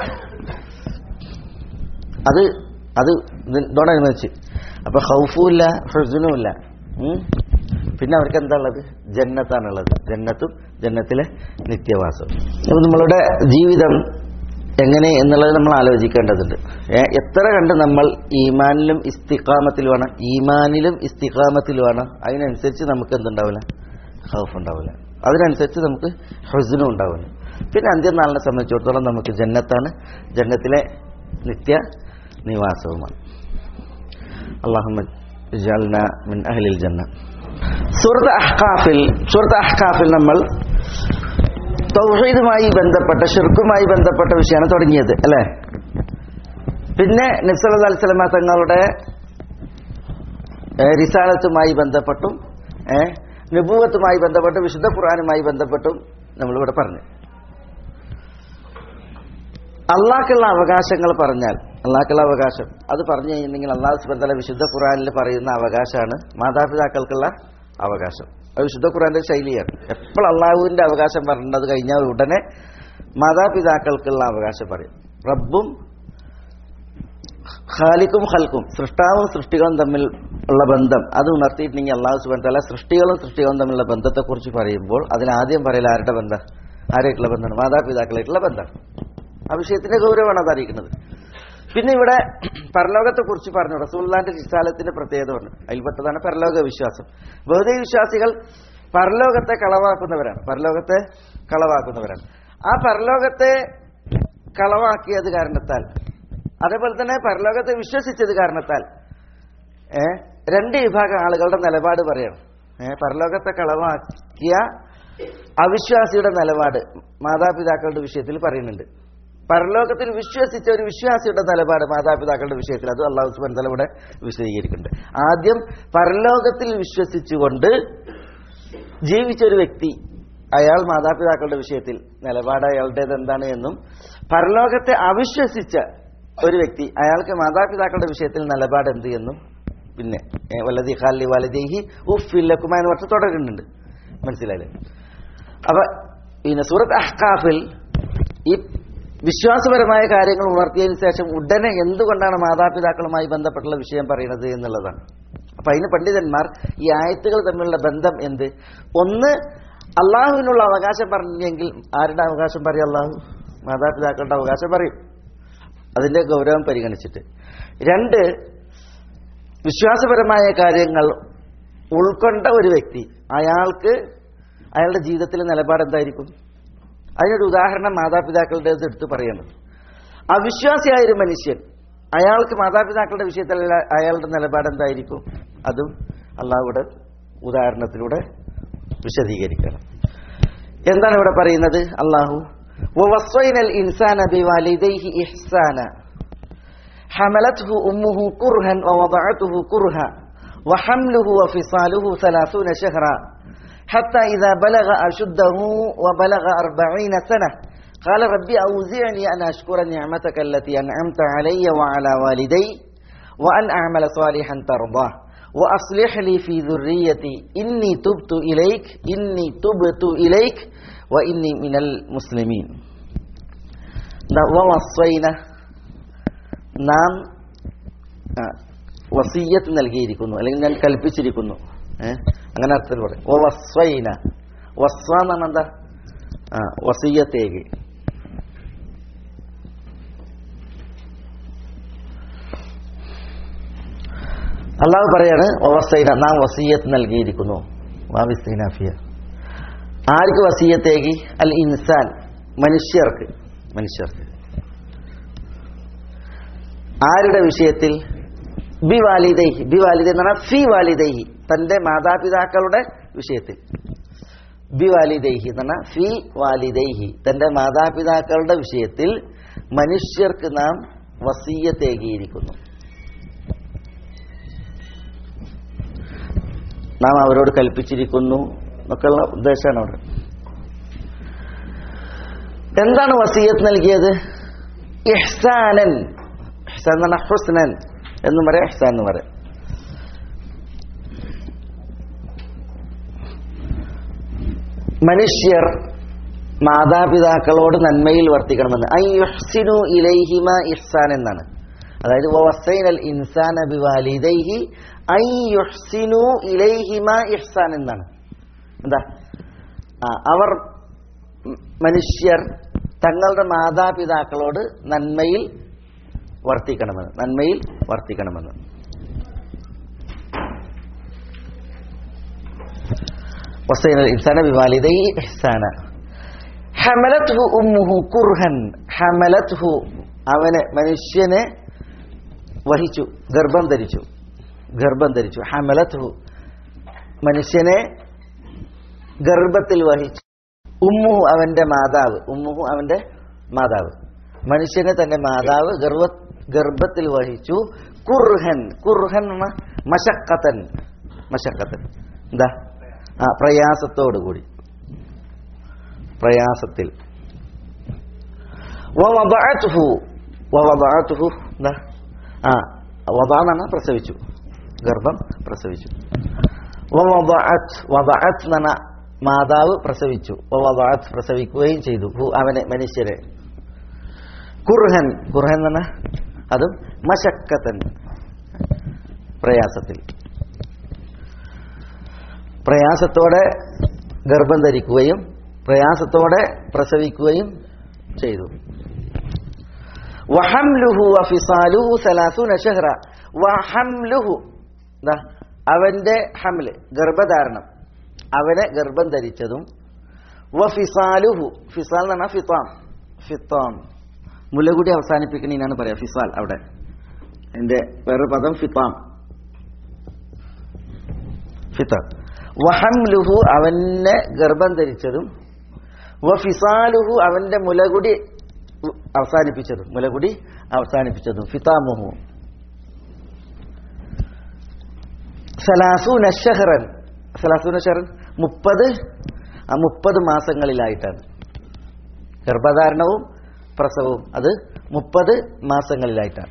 അത് അത് ഇതോടനുബന്ധിച്ച് അപ്പൊ ഹൗഫുമില്ല ഹുസനുമില്ല ഉം. പിന്നെ അവർക്ക് എന്താ ഉള്ളത് ജന്നത്താണുള്ളത് ജന്നത്തും ജന്നത്തിലെ നിത്യവാസവും അപ്പൊ നമ്മളുടെ ജീവിതം എങ്ങനെ എന്നുള്ളത് നമ്മൾ ആലോചിക്കേണ്ടതുണ്ട് ഏ, എത്ര കണ്ട് നമ്മൾ ഈമാനിലും ഇസ്തിഖാമത്തിലുമാണ് ഈമാനിലും ഇസ്തിഖാമത്തിലുമാണ് അതിനനുസരിച്ച് നമുക്ക് എന്തുണ്ടാവില്ല ഹൗഫ് ഉണ്ടാവില്ല അതിനനുസരിച്ച് നമുക്ക് ഹുസനും ഉണ്ടാവില്ല പിന്നെ അന്ത്യനാളിനെ സംബന്ധിച്ചിടത്തോളം നമുക്ക് ജന്നത്താണ് ജന്നത്തിലെ നിത്യ നിവാസവുമാണ് അള്ളാഹുമ്മ ജഅൽന മിൻ അഹ്ലിൽ ജന്ന സൂറത്ത് അഹ്കാഫിൽ സൂറത്ത് അഹ്കാഫിൽ നമ്മൾ തൗഹീദുമായി ബന്ധപ്പെട്ട ഷിർക്കുമായി ബന്ധപ്പെട്ട വിഷയമാണ് തുടങ്ങിയത് അല്ലേ പിന്നെ നബ്സല അലിസ്ലമ തങ്ങളുടെ ഏ, റിസാലത്തുമായി ബന്ധപ്പെട്ടും ഏ, നബൂവത്തുമായി ബന്ധപ്പെട്ടും വിശുദ്ധ ഖുർആാനുമായി ബന്ധപ്പെട്ടും നമ്മളിവിടെ പറഞ്ഞു അള്ളാഹ്ക്കുള്ള അവകാശങ്ങൾ പറഞ്ഞാൽ അള്ളാഹ്ക്കുള്ള അവകാശം അത് പറഞ്ഞു കഴിഞ്ഞിട്ടുണ്ടെങ്കിൽ അള്ളാഹു സുബന്ധല വിശുദ്ധ ഖുറാനിൽ പറയുന്ന അവകാശമാണ് മാതാപിതാക്കൾക്കുള്ള അവകാശം അത് വിശുദ്ധ ഖുറാന്റെ ശൈലിയാണ് എപ്പോൾ അള്ളാഹുവിന്റെ അവകാശം പറഞ്ഞത് കഴിഞ്ഞാൽ ഉടനെ മാതാപിതാക്കൾക്കുള്ള അവകാശം പറയും റബ്ബും ഖാലിക്കും ഹൽക്കും സൃഷ്ടാവും സൃഷ്ടികളും തമ്മിൽ ഉള്ള ബന്ധം അത് ഉണർത്തിയിട്ടുണ്ടെങ്കിൽ അള്ളാഹു സുബാൻ തല സൃഷ്ടികളും സൃഷ്ടികളും തമ്മിലുള്ള ബന്ധത്തെക്കുറിച്ച് പറയുമ്പോൾ അതിലാദ്യം പറയൽ ആരുടെ ബന്ധം ആരായിട്ടുള്ള ബന്ധമാണ് മാതാപിതാക്കളായിട്ടുള്ള ബന്ധം ആ വിഷയത്തിന്റെ ഗൗരവമാണ് അത് അറിയിക്കുന്നത് പിന്നെ ഇവിടെ പരലോകത്തെ കുറിച്ച് പറഞ്ഞു റസൂല്ലാന്റെ വിശാലത്തിന്റെ പ്രത്യേകത പറഞ്ഞു അതിൽപ്പെട്ടതാണ് പരലോക വിശ്വാസം ബൗദ്ധിക വിശ്വാസികൾ പരലോകത്തെ കളവാക്കുന്നവരാണ് പരലോകത്തെ കളവാക്കുന്നവരാണ് ആ പരലോകത്തെ കളവാക്കിയത് കാരണത്താൽ അതേപോലെ തന്നെ പരലോകത്തെ വിശ്വസിച്ചത് കാരണത്താൽ ഏ രണ്ട് വിഭാഗം ആളുകളുടെ നിലപാട് പറയണം ഏ പരലോകത്തെ കളവാക്കിയ അവിശ്വാസിയുടെ നിലപാട് മാതാപിതാക്കളുടെ വിഷയത്തിൽ പറയുന്നുണ്ട് പരലോകത്തിൽ വിശ്വസിച്ച ഒരു വിശ്വാസിയുടെ നിലപാട് മാതാപിതാക്കളുടെ വിഷയത്തിൽ അത് അള്ളാഹു സുബാൻ ഇവിടെ വിശദീകരിക്കുന്നുണ്ട് ആദ്യം പരലോകത്തിൽ വിശ്വസിച്ചുകൊണ്ട് ജീവിച്ച ഒരു വ്യക്തി അയാൾ മാതാപിതാക്കളുടെ വിഷയത്തിൽ നിലപാട് അയാളുടേത് എന്താണ് എന്നും പരലോകത്തെ അവിശ്വസിച്ച ഒരു വ്യക്തി അയാൾക്ക് മാതാപിതാക്കളുടെ വിഷയത്തിൽ നിലപാട് എന്ത് എന്നും പിന്നെ ഏ, വല്ലതി ഖാലി വലദേഹി ഉഫില്ലക്കുമ എന്ന് പറഞ്ഞ് തുടരുന്നുണ്ട് മനസ്സിലായില്ലേ അപ്പൊ പിന്നെ സൂറത്ത് അഹ്കാഫിൽ ഈ വിശ്വാസപരമായ കാര്യങ്ങൾ ഉണർത്തിയതിനു ശേഷം ഉടനെ എന്തുകൊണ്ടാണ് മാതാപിതാക്കളുമായി ബന്ധപ്പെട്ടുള്ള വിഷയം പറയുന്നത് എന്നുള്ളതാണ് അപ്പൊ അതിന് പണ്ഡിതന്മാർ ഈ ആയത്തുകൾ തമ്മിലുള്ള ബന്ധം എന്ത് ഒന്ന് അള്ളാഹുവിനുള്ള അവകാശം പറഞ്ഞെങ്കിൽ ആരുടെ അവകാശം പറയും അള്ളാഹു മാതാപിതാക്കളുടെ അവകാശം പറയും അതിന്റെ ഗൗരവം പരിഗണിച്ചിട്ട് രണ്ട് വിശ്വാസപരമായ കാര്യങ്ങൾ ഉൾക്കൊണ്ട ഒരു വ്യക്തി അയാൾക്ക് അയാളുടെ ജീവിതത്തിലെ നിലപാട് എന്തായിരിക്കും അതിനൊരു ഉദാഹരണം മാതാപിതാക്കളുടേത് എടുത്ത് പറയുന്നത് അവിശ്വാസിയായ ഒരു മനുഷ്യൻ അയാൾക്ക് മാതാപിതാക്കളുടെ വിഷയത്തിൽ അയാളുടെ നിലപാട് എന്തായിരിക്കും അതും അള്ളാഹുടെ ഉദാഹരണത്തിലൂടെ വിശദീകരിക്കണം എന്താണ് ഇവിടെ പറയുന്നത് അള്ളാഹു ووصينا الإنسان بوالديه إحسانا حملته أمه كرها ووضعته كرها وحمله وفصاله ثلاثون شهرا حتى إذا بلغ أشده وبلغ أربعين سنة قال ربي أوزعني أن أشكر نعمتك التي أنعمت علي وعلى والدي وأن أعمل صالحا ترضاه وأصلح لي في ذريتي إني تبت إليك إني تبت إليك وإني من المسلمين ووصينا നാം ആ, വസീയത്ത് നൽകിയിരിക്കുന്നു അല്ലെങ്കിൽ ഞാൻ കൽപ്പിച്ചിരിക്കുന്നു ഏഹ് അങ്ങനെ അർത്ഥത്തിൽ പറയും ഓ വസ്വൈന വസ്വ എന്ന് പറഞ്ഞാൽ എന്താ ആ വസീയത്തേക്ക് അള്ളാഹു പറയാണ് വസൈന നാം വസീയത്ത് നൽകിയിരിക്കുന്നു വാവിസ്തീനാഫിയ ആർക്ക് വസീയത്തേക്ക് അൽ ഇൻസാൻ മനുഷ്യർക്ക് മനുഷ്യർക്ക് ആരുടെ വിഷയത്തിൽ ബി വാലിദൈഹി ബി വാലിദൈ എന്ന് പറഞ്ഞാൽ ഫി വാലിദൈഹി തന്റെ മാതാപിതാക്കളുടെ വിഷയത്തിൽ ബി വാലിദൈഹി എന്ന് പറഞ്ഞാൽ ഫി വാലിദൈഹി തന്റെ മാതാപിതാക്കളുടെ വിഷയത്തിൽ മനുഷ്യർക്ക് നാം വസീയത്തേകിയിരിക്കുന്നു നാം അവരോട് കൽപ്പിച്ചിരിക്കുന്നു എന്നൊക്കെയുള്ള ഉദ്ദേശമാണ് അവിടെ എന്താണ് വസീയത്ത് നൽകിയത് ഇഹ്സാനൻ ഇഹ്സാൻ എന്ന് പറഞ്ഞാൽ ഹുസ്നൻ എന്നും പറയാം ഇഹ്സാൻ എന്ന് പറയാം മനുഷ്യർ മാതാപിതാക്കളോട് നന്മയിൽ വർത്തിക്കണമെന്ന് ഐ യുഹ്സിനു ഇലൈഹിമ ഇഹ്സാൻ എന്നാണ് അതായത് വസൈനൽ ഇൻസാന ബിവാലിദൈഹി ഐ യുഹ്സിനു ഇലൈഹിമ ഇഹ്സാൻ എന്നാണ് എന്താ ആ, അവർ മനുഷ്യർ തങ്ങളുടെ മാതാപിതാക്കളോട് നന്മയിൽ വർത്തിക്കണമെന്ന് നന്മയിൽ വർത്തിക്കണമെന്ന് വസൈനൽ ഇൻസാന ബിവാലിദൈ ഇഹ്സാന ഹമലത്ഹു ഉമ്മുഹു കുർഹൻ ഹമലത്ഹു അവനെ മനുഷ്യനെ വഹിച്ചു ഗർഭം ധരിച്ചു ഗർഭം ധരിച്ചു ഹമലത്ഹു മനുഷ്യനെ ഗർഭത്തിൽ വഹിച്ചു ഉമ്മുഹു അവന്റെ മാതാവ് ഉമ്മുഹു അവന്റെ മാതാവ് മനുഷ്യനെ തന്റെ മാതാവ് ഗർഭ ഗർഭത്തിൽ വഹിച്ചു കുർഹൻ കുർഹൻ എന്ന മശക്കത്തൻ മശക്കത്തൻ എന്താ ആ പ്രയാസത്തോടുകൂടി പ്രയാസത്തിൽ വവദഅത്ഹു വവദഅത്ഹു എന്താ ആ വദ എന്നാണ് പ്രസവിച്ചു ഗർഭം പ്രസവിച്ചു വവദഅത് വദഅത് എന്ന മാതാവ് പ്രസവിച്ചു വവദഅത് പ്രസവിക്കുകയും ചെയ്തു ഹു അവനെ മനുഷ്യരെ കുർഹൻ കുർഹൻ എന്ന അതും മശക്കത്തൻ പ്രയാസത്തിൽ പ്രയാസത്തോടെ ഗർഭം ധരിക്കുകയും പ്രയാസത്തോടെ പ്രസവിക്കുകയും ചെയ്തു വഹംലുഹു വഫിസാലുഹു സലാസുന ഷഹ്റ വഹംലുഹു ദാ അവന്റെ ഹംല് ഗർഭധാരണം അവനെ ഗർഭം ധരിച്ചതും വഫിസാലുഹു ഫിസാൽ എന്ന് പറഞ്ഞാൽ ഫിത്താം ഫിത്താം മുലകുടി അവസാനിപ്പിക്കണീനാണ് പറയാ ഫിസാൽ അവിടെ എന്റെ വേറൊരു പദം ഫിത്താം ഫിത്താം വഹംലുഹു അവനെ ഗർഭം ധരിച്ചതും വഫിസാലുഹു അവന്റെ മുലകുടി അവസാനിപ്പിച്ചതും മുലകുടി അവസാനിപ്പിച്ചതും ഫിതാമുഹു സലാസൂന ഷഹറൻ സലാസൂന ഷഹറൻ മുപ്പത് ആ മുപ്പത് മാസങ്ങളിലായിട്ടാണ് ഗർഭധാരണവും പ്രസവവും അത് മുപ്പത് മാസങ്ങളിലായിട്ടാണ്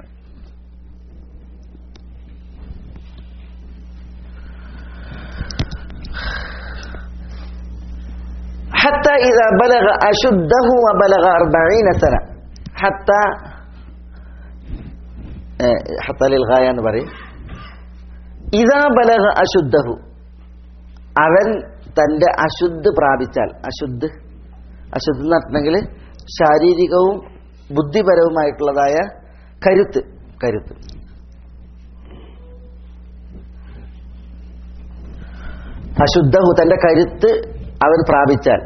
حتى إذا بلغ أشده وبلغ أربعين سنة حتى آه، حتى للغاية نبري إذا بلغ أشده അവൻ തന്റെ അശുദ്ധ പ്രാപിച്ചാൽ അശുദ്ധ അശുദ്ധ എന്ന് പറഞ്ഞിട്ടുണ്ടെങ്കിൽ ശാരീരികവും ബുദ്ധിപരവുമായിട്ടുള്ളതായ കരുത്ത് കരുത്ത് അശുദ്ധഹു തന്റെ കരുത്ത് അവൻ പ്രാപിച്ചാൽ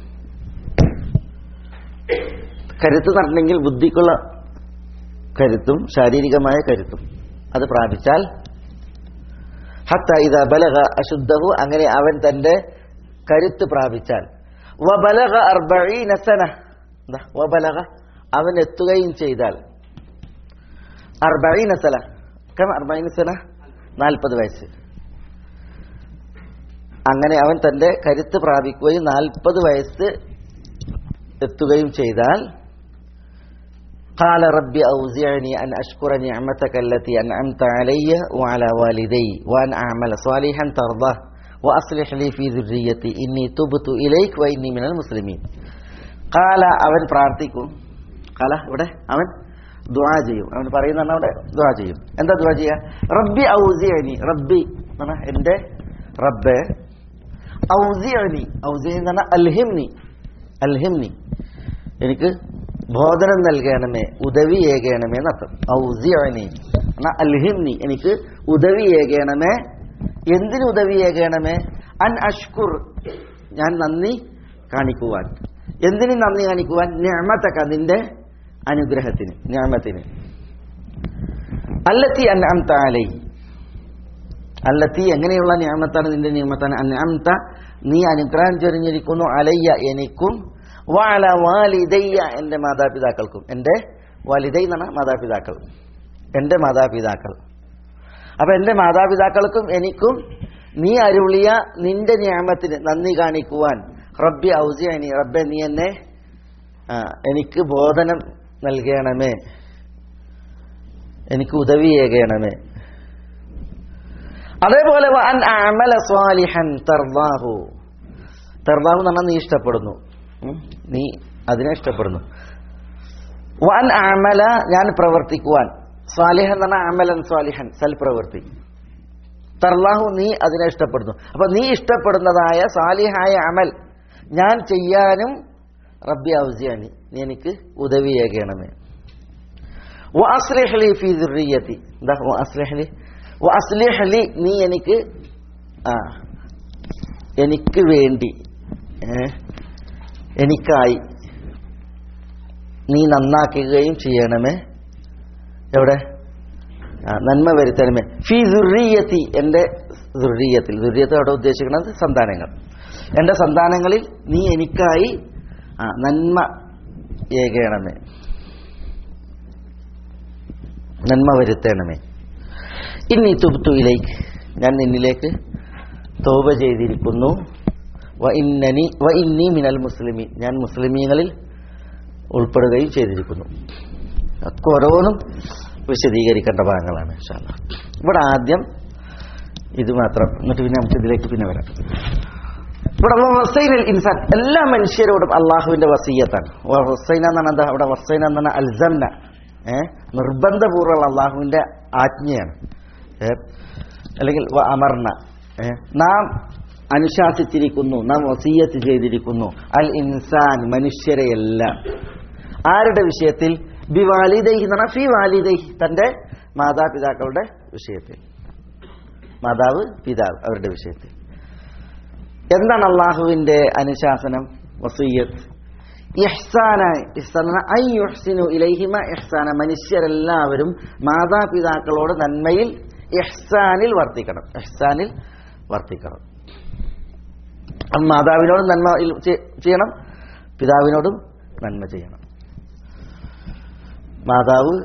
കരുത്ത് നടണമെങ്കിൽ ബുദ്ധിക്കുള്ള കരുത്തും ശാരീരികമായ കരുത്തും അത് പ്രാപിച്ചാൽ ഹത്ത ഇത ബലക അശുദ്ധഹു അങ്ങനെ അവൻ തന്റെ കരുത്ത് പ്രാപിച്ചാൽ വബലക അർബഈന സന എന്താ വബലക അവൻ എത്തുകയും ചെയ്താൽ അർബഈന സല കം അർബഈന സന നാൽപ്പത് വയസ്സ് അങ്ങനെ അവൻ തന്റെ കരുത്ത് പ്രാപിക്കുകയും നാൽപ്പത് വയസ്സ് എത്തുകയും ചെയ്താൽ قال ربي أوزعني أن أشكر نعمتك التي أنعمت علي وعلى والدي وأن أعمل صالحا ترضاه وأصلح لي في ذريتي إني تبت إليك وإني من المسلمين قال അവൻ പ്രാർത്ഥിക്കും കാല ഇവിടെ അവൻ ദുആ ചെയ്യും അവൻ പറയുന്ന അവിടെ ദുആ ചെയ്യും എന്താ ദുആ ചെയ്യുക റബ്ബി ഔസിഅനി റബ്ബി എന്നാ എൻ്റെ റബ്ബേ ഔസിഅനി ഔസിഅനി എന്ന് പറഞ്ഞാൽ അൽഹിംനി അൽഹിംനി എനിക്ക് ബോധനം നൽകണമേ ഉദവിയേകണമേ എന്നർത്ഥം ഔസിഅനി എന്നാ അൽഹിംനി എനിക്ക് ഉദവിയേകണമേ എന്തിന് ഉദവിയേകണമേ അൻ അഷ്കുർ ഞാൻ നന്ദി കാണിക്കുവാൻ എന്തിന് നന്ദി കാണിക്കുവാൻ ഞാമത്തക്ക നിന്റെ അനുഗ്രഹത്തിന് ഞാമത്തിന് അല്ലത്തി അൻഅംത അലൈ അല്ലത്തി എങ്ങനെയുള്ള നിയമത്താണ് നിന്റെ നിയമത്താണ് അൻഅംത നീ അനുഗ്രഹം ചൊരിഞ്ഞിരിക്കുന്നു അലയ്യ എനിക്കും വാല വാലിദയ്യ എൻ്റെ മാതാപിതാക്കൾക്കും എൻ്റെ വലിദൈ എന്നാണ് മാതാപിതാക്കൾ എൻ്റെ മാതാപിതാക്കൾ അപ്പൊ എൻ്റെ മാതാപിതാക്കൾക്കും എനിക്കും നീ അരുളിയ നിന്റെ നിയമത്തിന് നന്ദി കാണിക്കുവാൻ റബ്ബി ഔസിയനി റബ്ബെ നീ എന്നെ ആ, എനിക്ക് ബോധനം നൽകണമേ എനിക്ക് ഉദവിയേകണമേ അതേപോലെ വ അൻ അമല സ്വാലിഹൻ തർവാഹു തർവാഹു എന്ന് പറഞ്ഞാൽ നീ ഇഷ്ടപ്പെടുന്നു ഉം? നീ അതിനെ ഇഷ്ടപ്പെടുന്നു വൻ അമല ഞാൻ പ്രവർത്തിക്കുവാൻ സ്വാലിഹൻ എന്ന് പറഞ്ഞാൽ അമലൻ സ്വാലിഹൻ സൽപ്രവൃത്തി തർലാഹു നീ അതിനെ ഇഷ്ടപ്പെടുന്നു അപ്പൊ നീ ഇഷ്ടപ്പെടുന്നതായ സാലിഹായ അമൽ ഞാൻ ചെയ്യാനും റബ്ബി ഔസിയാനി നീ എനിക്ക് ഉദവിയേകണമേ വഅസ്ലിഹ് ലി ഫീ ദുർരിയതി എന്താ വഅസ്ലിഹ് ലി വഅസ്ലിഹ് ലി നീ എനിക്ക് ആ എനിക്ക് വേണ്ടി ഏ, എനിക്കായി നീ നന്നാക്കുകയും ചെയ്യണമേ എവിടെ ആ, നന്മ വരുത്തണമേ ഫി ദുർരിയത്തി എൻ്റെ ദുർരിയത്തിൽ ദുർരിയത്ത് അവിടെ ഉദ്ദേശിക്കുന്നത് സന്താനങ്ങൾ എൻ്റെ സന്താനങ്ങളിൽ നീ എനിക്കായി ആ, നന്മ ഏകണമേ നന്മ വരുത്തണമേ ഇനി തുബ്തു ഇലേക്ക് ഞാൻ നിന്നിലേക്ക് തോപ ചെയ്തിരിക്കുന്നു വ ഇന്നനി വ ഇന്നി മിനൽ മുസ്ലിമി ഞാൻ മുസ്ലിമീങ്ങളിൽ ഉൾപ്പെടുകയും ചെയ്തിരിക്കുന്നു ഒക്കെ ഓരോന്നും വിശദീകരിക്കേണ്ട ഭാഗങ്ങളാണ് ഇൻഷാ അല്ലാ. ഇവിടെ ആദ്യം ഇത് മാത്രം എന്നിട്ട് പിന്നെ നമുക്ക് ഇതിലേക്ക് പിന്നെ വരാം ഇവിടെ വസൈനൽ ഇൻസാൻ എല്ലാ മനുഷ്യരോടും അള്ളാഹുവിന്റെ വസീയത്താണ് വ- വസൈന എന്നാണ് എന്താ അവിടെ വസൈന എന്ന് പറഞ്ഞാൽ അൽസംന ഏ നിർബന്ധപൂർവ്വമുള്ള അള്ളാഹുവിന്റെ ആജ്ഞയാണ് ഏ അല്ലെങ്കിൽ വ അമർണ ഏ നാം അനുശാസിച്ചിരിക്കുന്നു നാം വസീയത്ത് ചെയ്തിരിക്കുന്നു അൽ ഇൻസാൻ മനുഷ്യരെയെല്ലാം ആരുടെ വിഷയത്തിൽ ബി വാലിദൈഹി എന്ന് പറഞ്ഞാൽ ഫി വാലിദൈഹി തന്റെ മാതാപിതാക്കളുടെ വിഷയത്തിൽ മാതാവ് പിതാവ് അവരുടെ വിഷയത്തിൽ എന്താണ് അള്ളാഹുവിന്റെ അനുശാസനം വസീയത്ത് ഇഹ്സാന ഇഹ്സാന ഐ യുഹ്സിനു ഇലൈഹിമ ഇഹ്സാന മനുഷ്യരെല്ലാവരും മാതാപിതാക്കളോട് നന്മയിൽ ഇഹ്സാനിൽ വർത്തിക്കണം ഇഹ്സാനിൽ വർത്തിക്കണം അത് മാതാവിനോടും നന്മ ഇൽ- ചെ- ചെയ്യണം പിതാവിനോടും നന്മ ചെയ്യണം മാതാവ്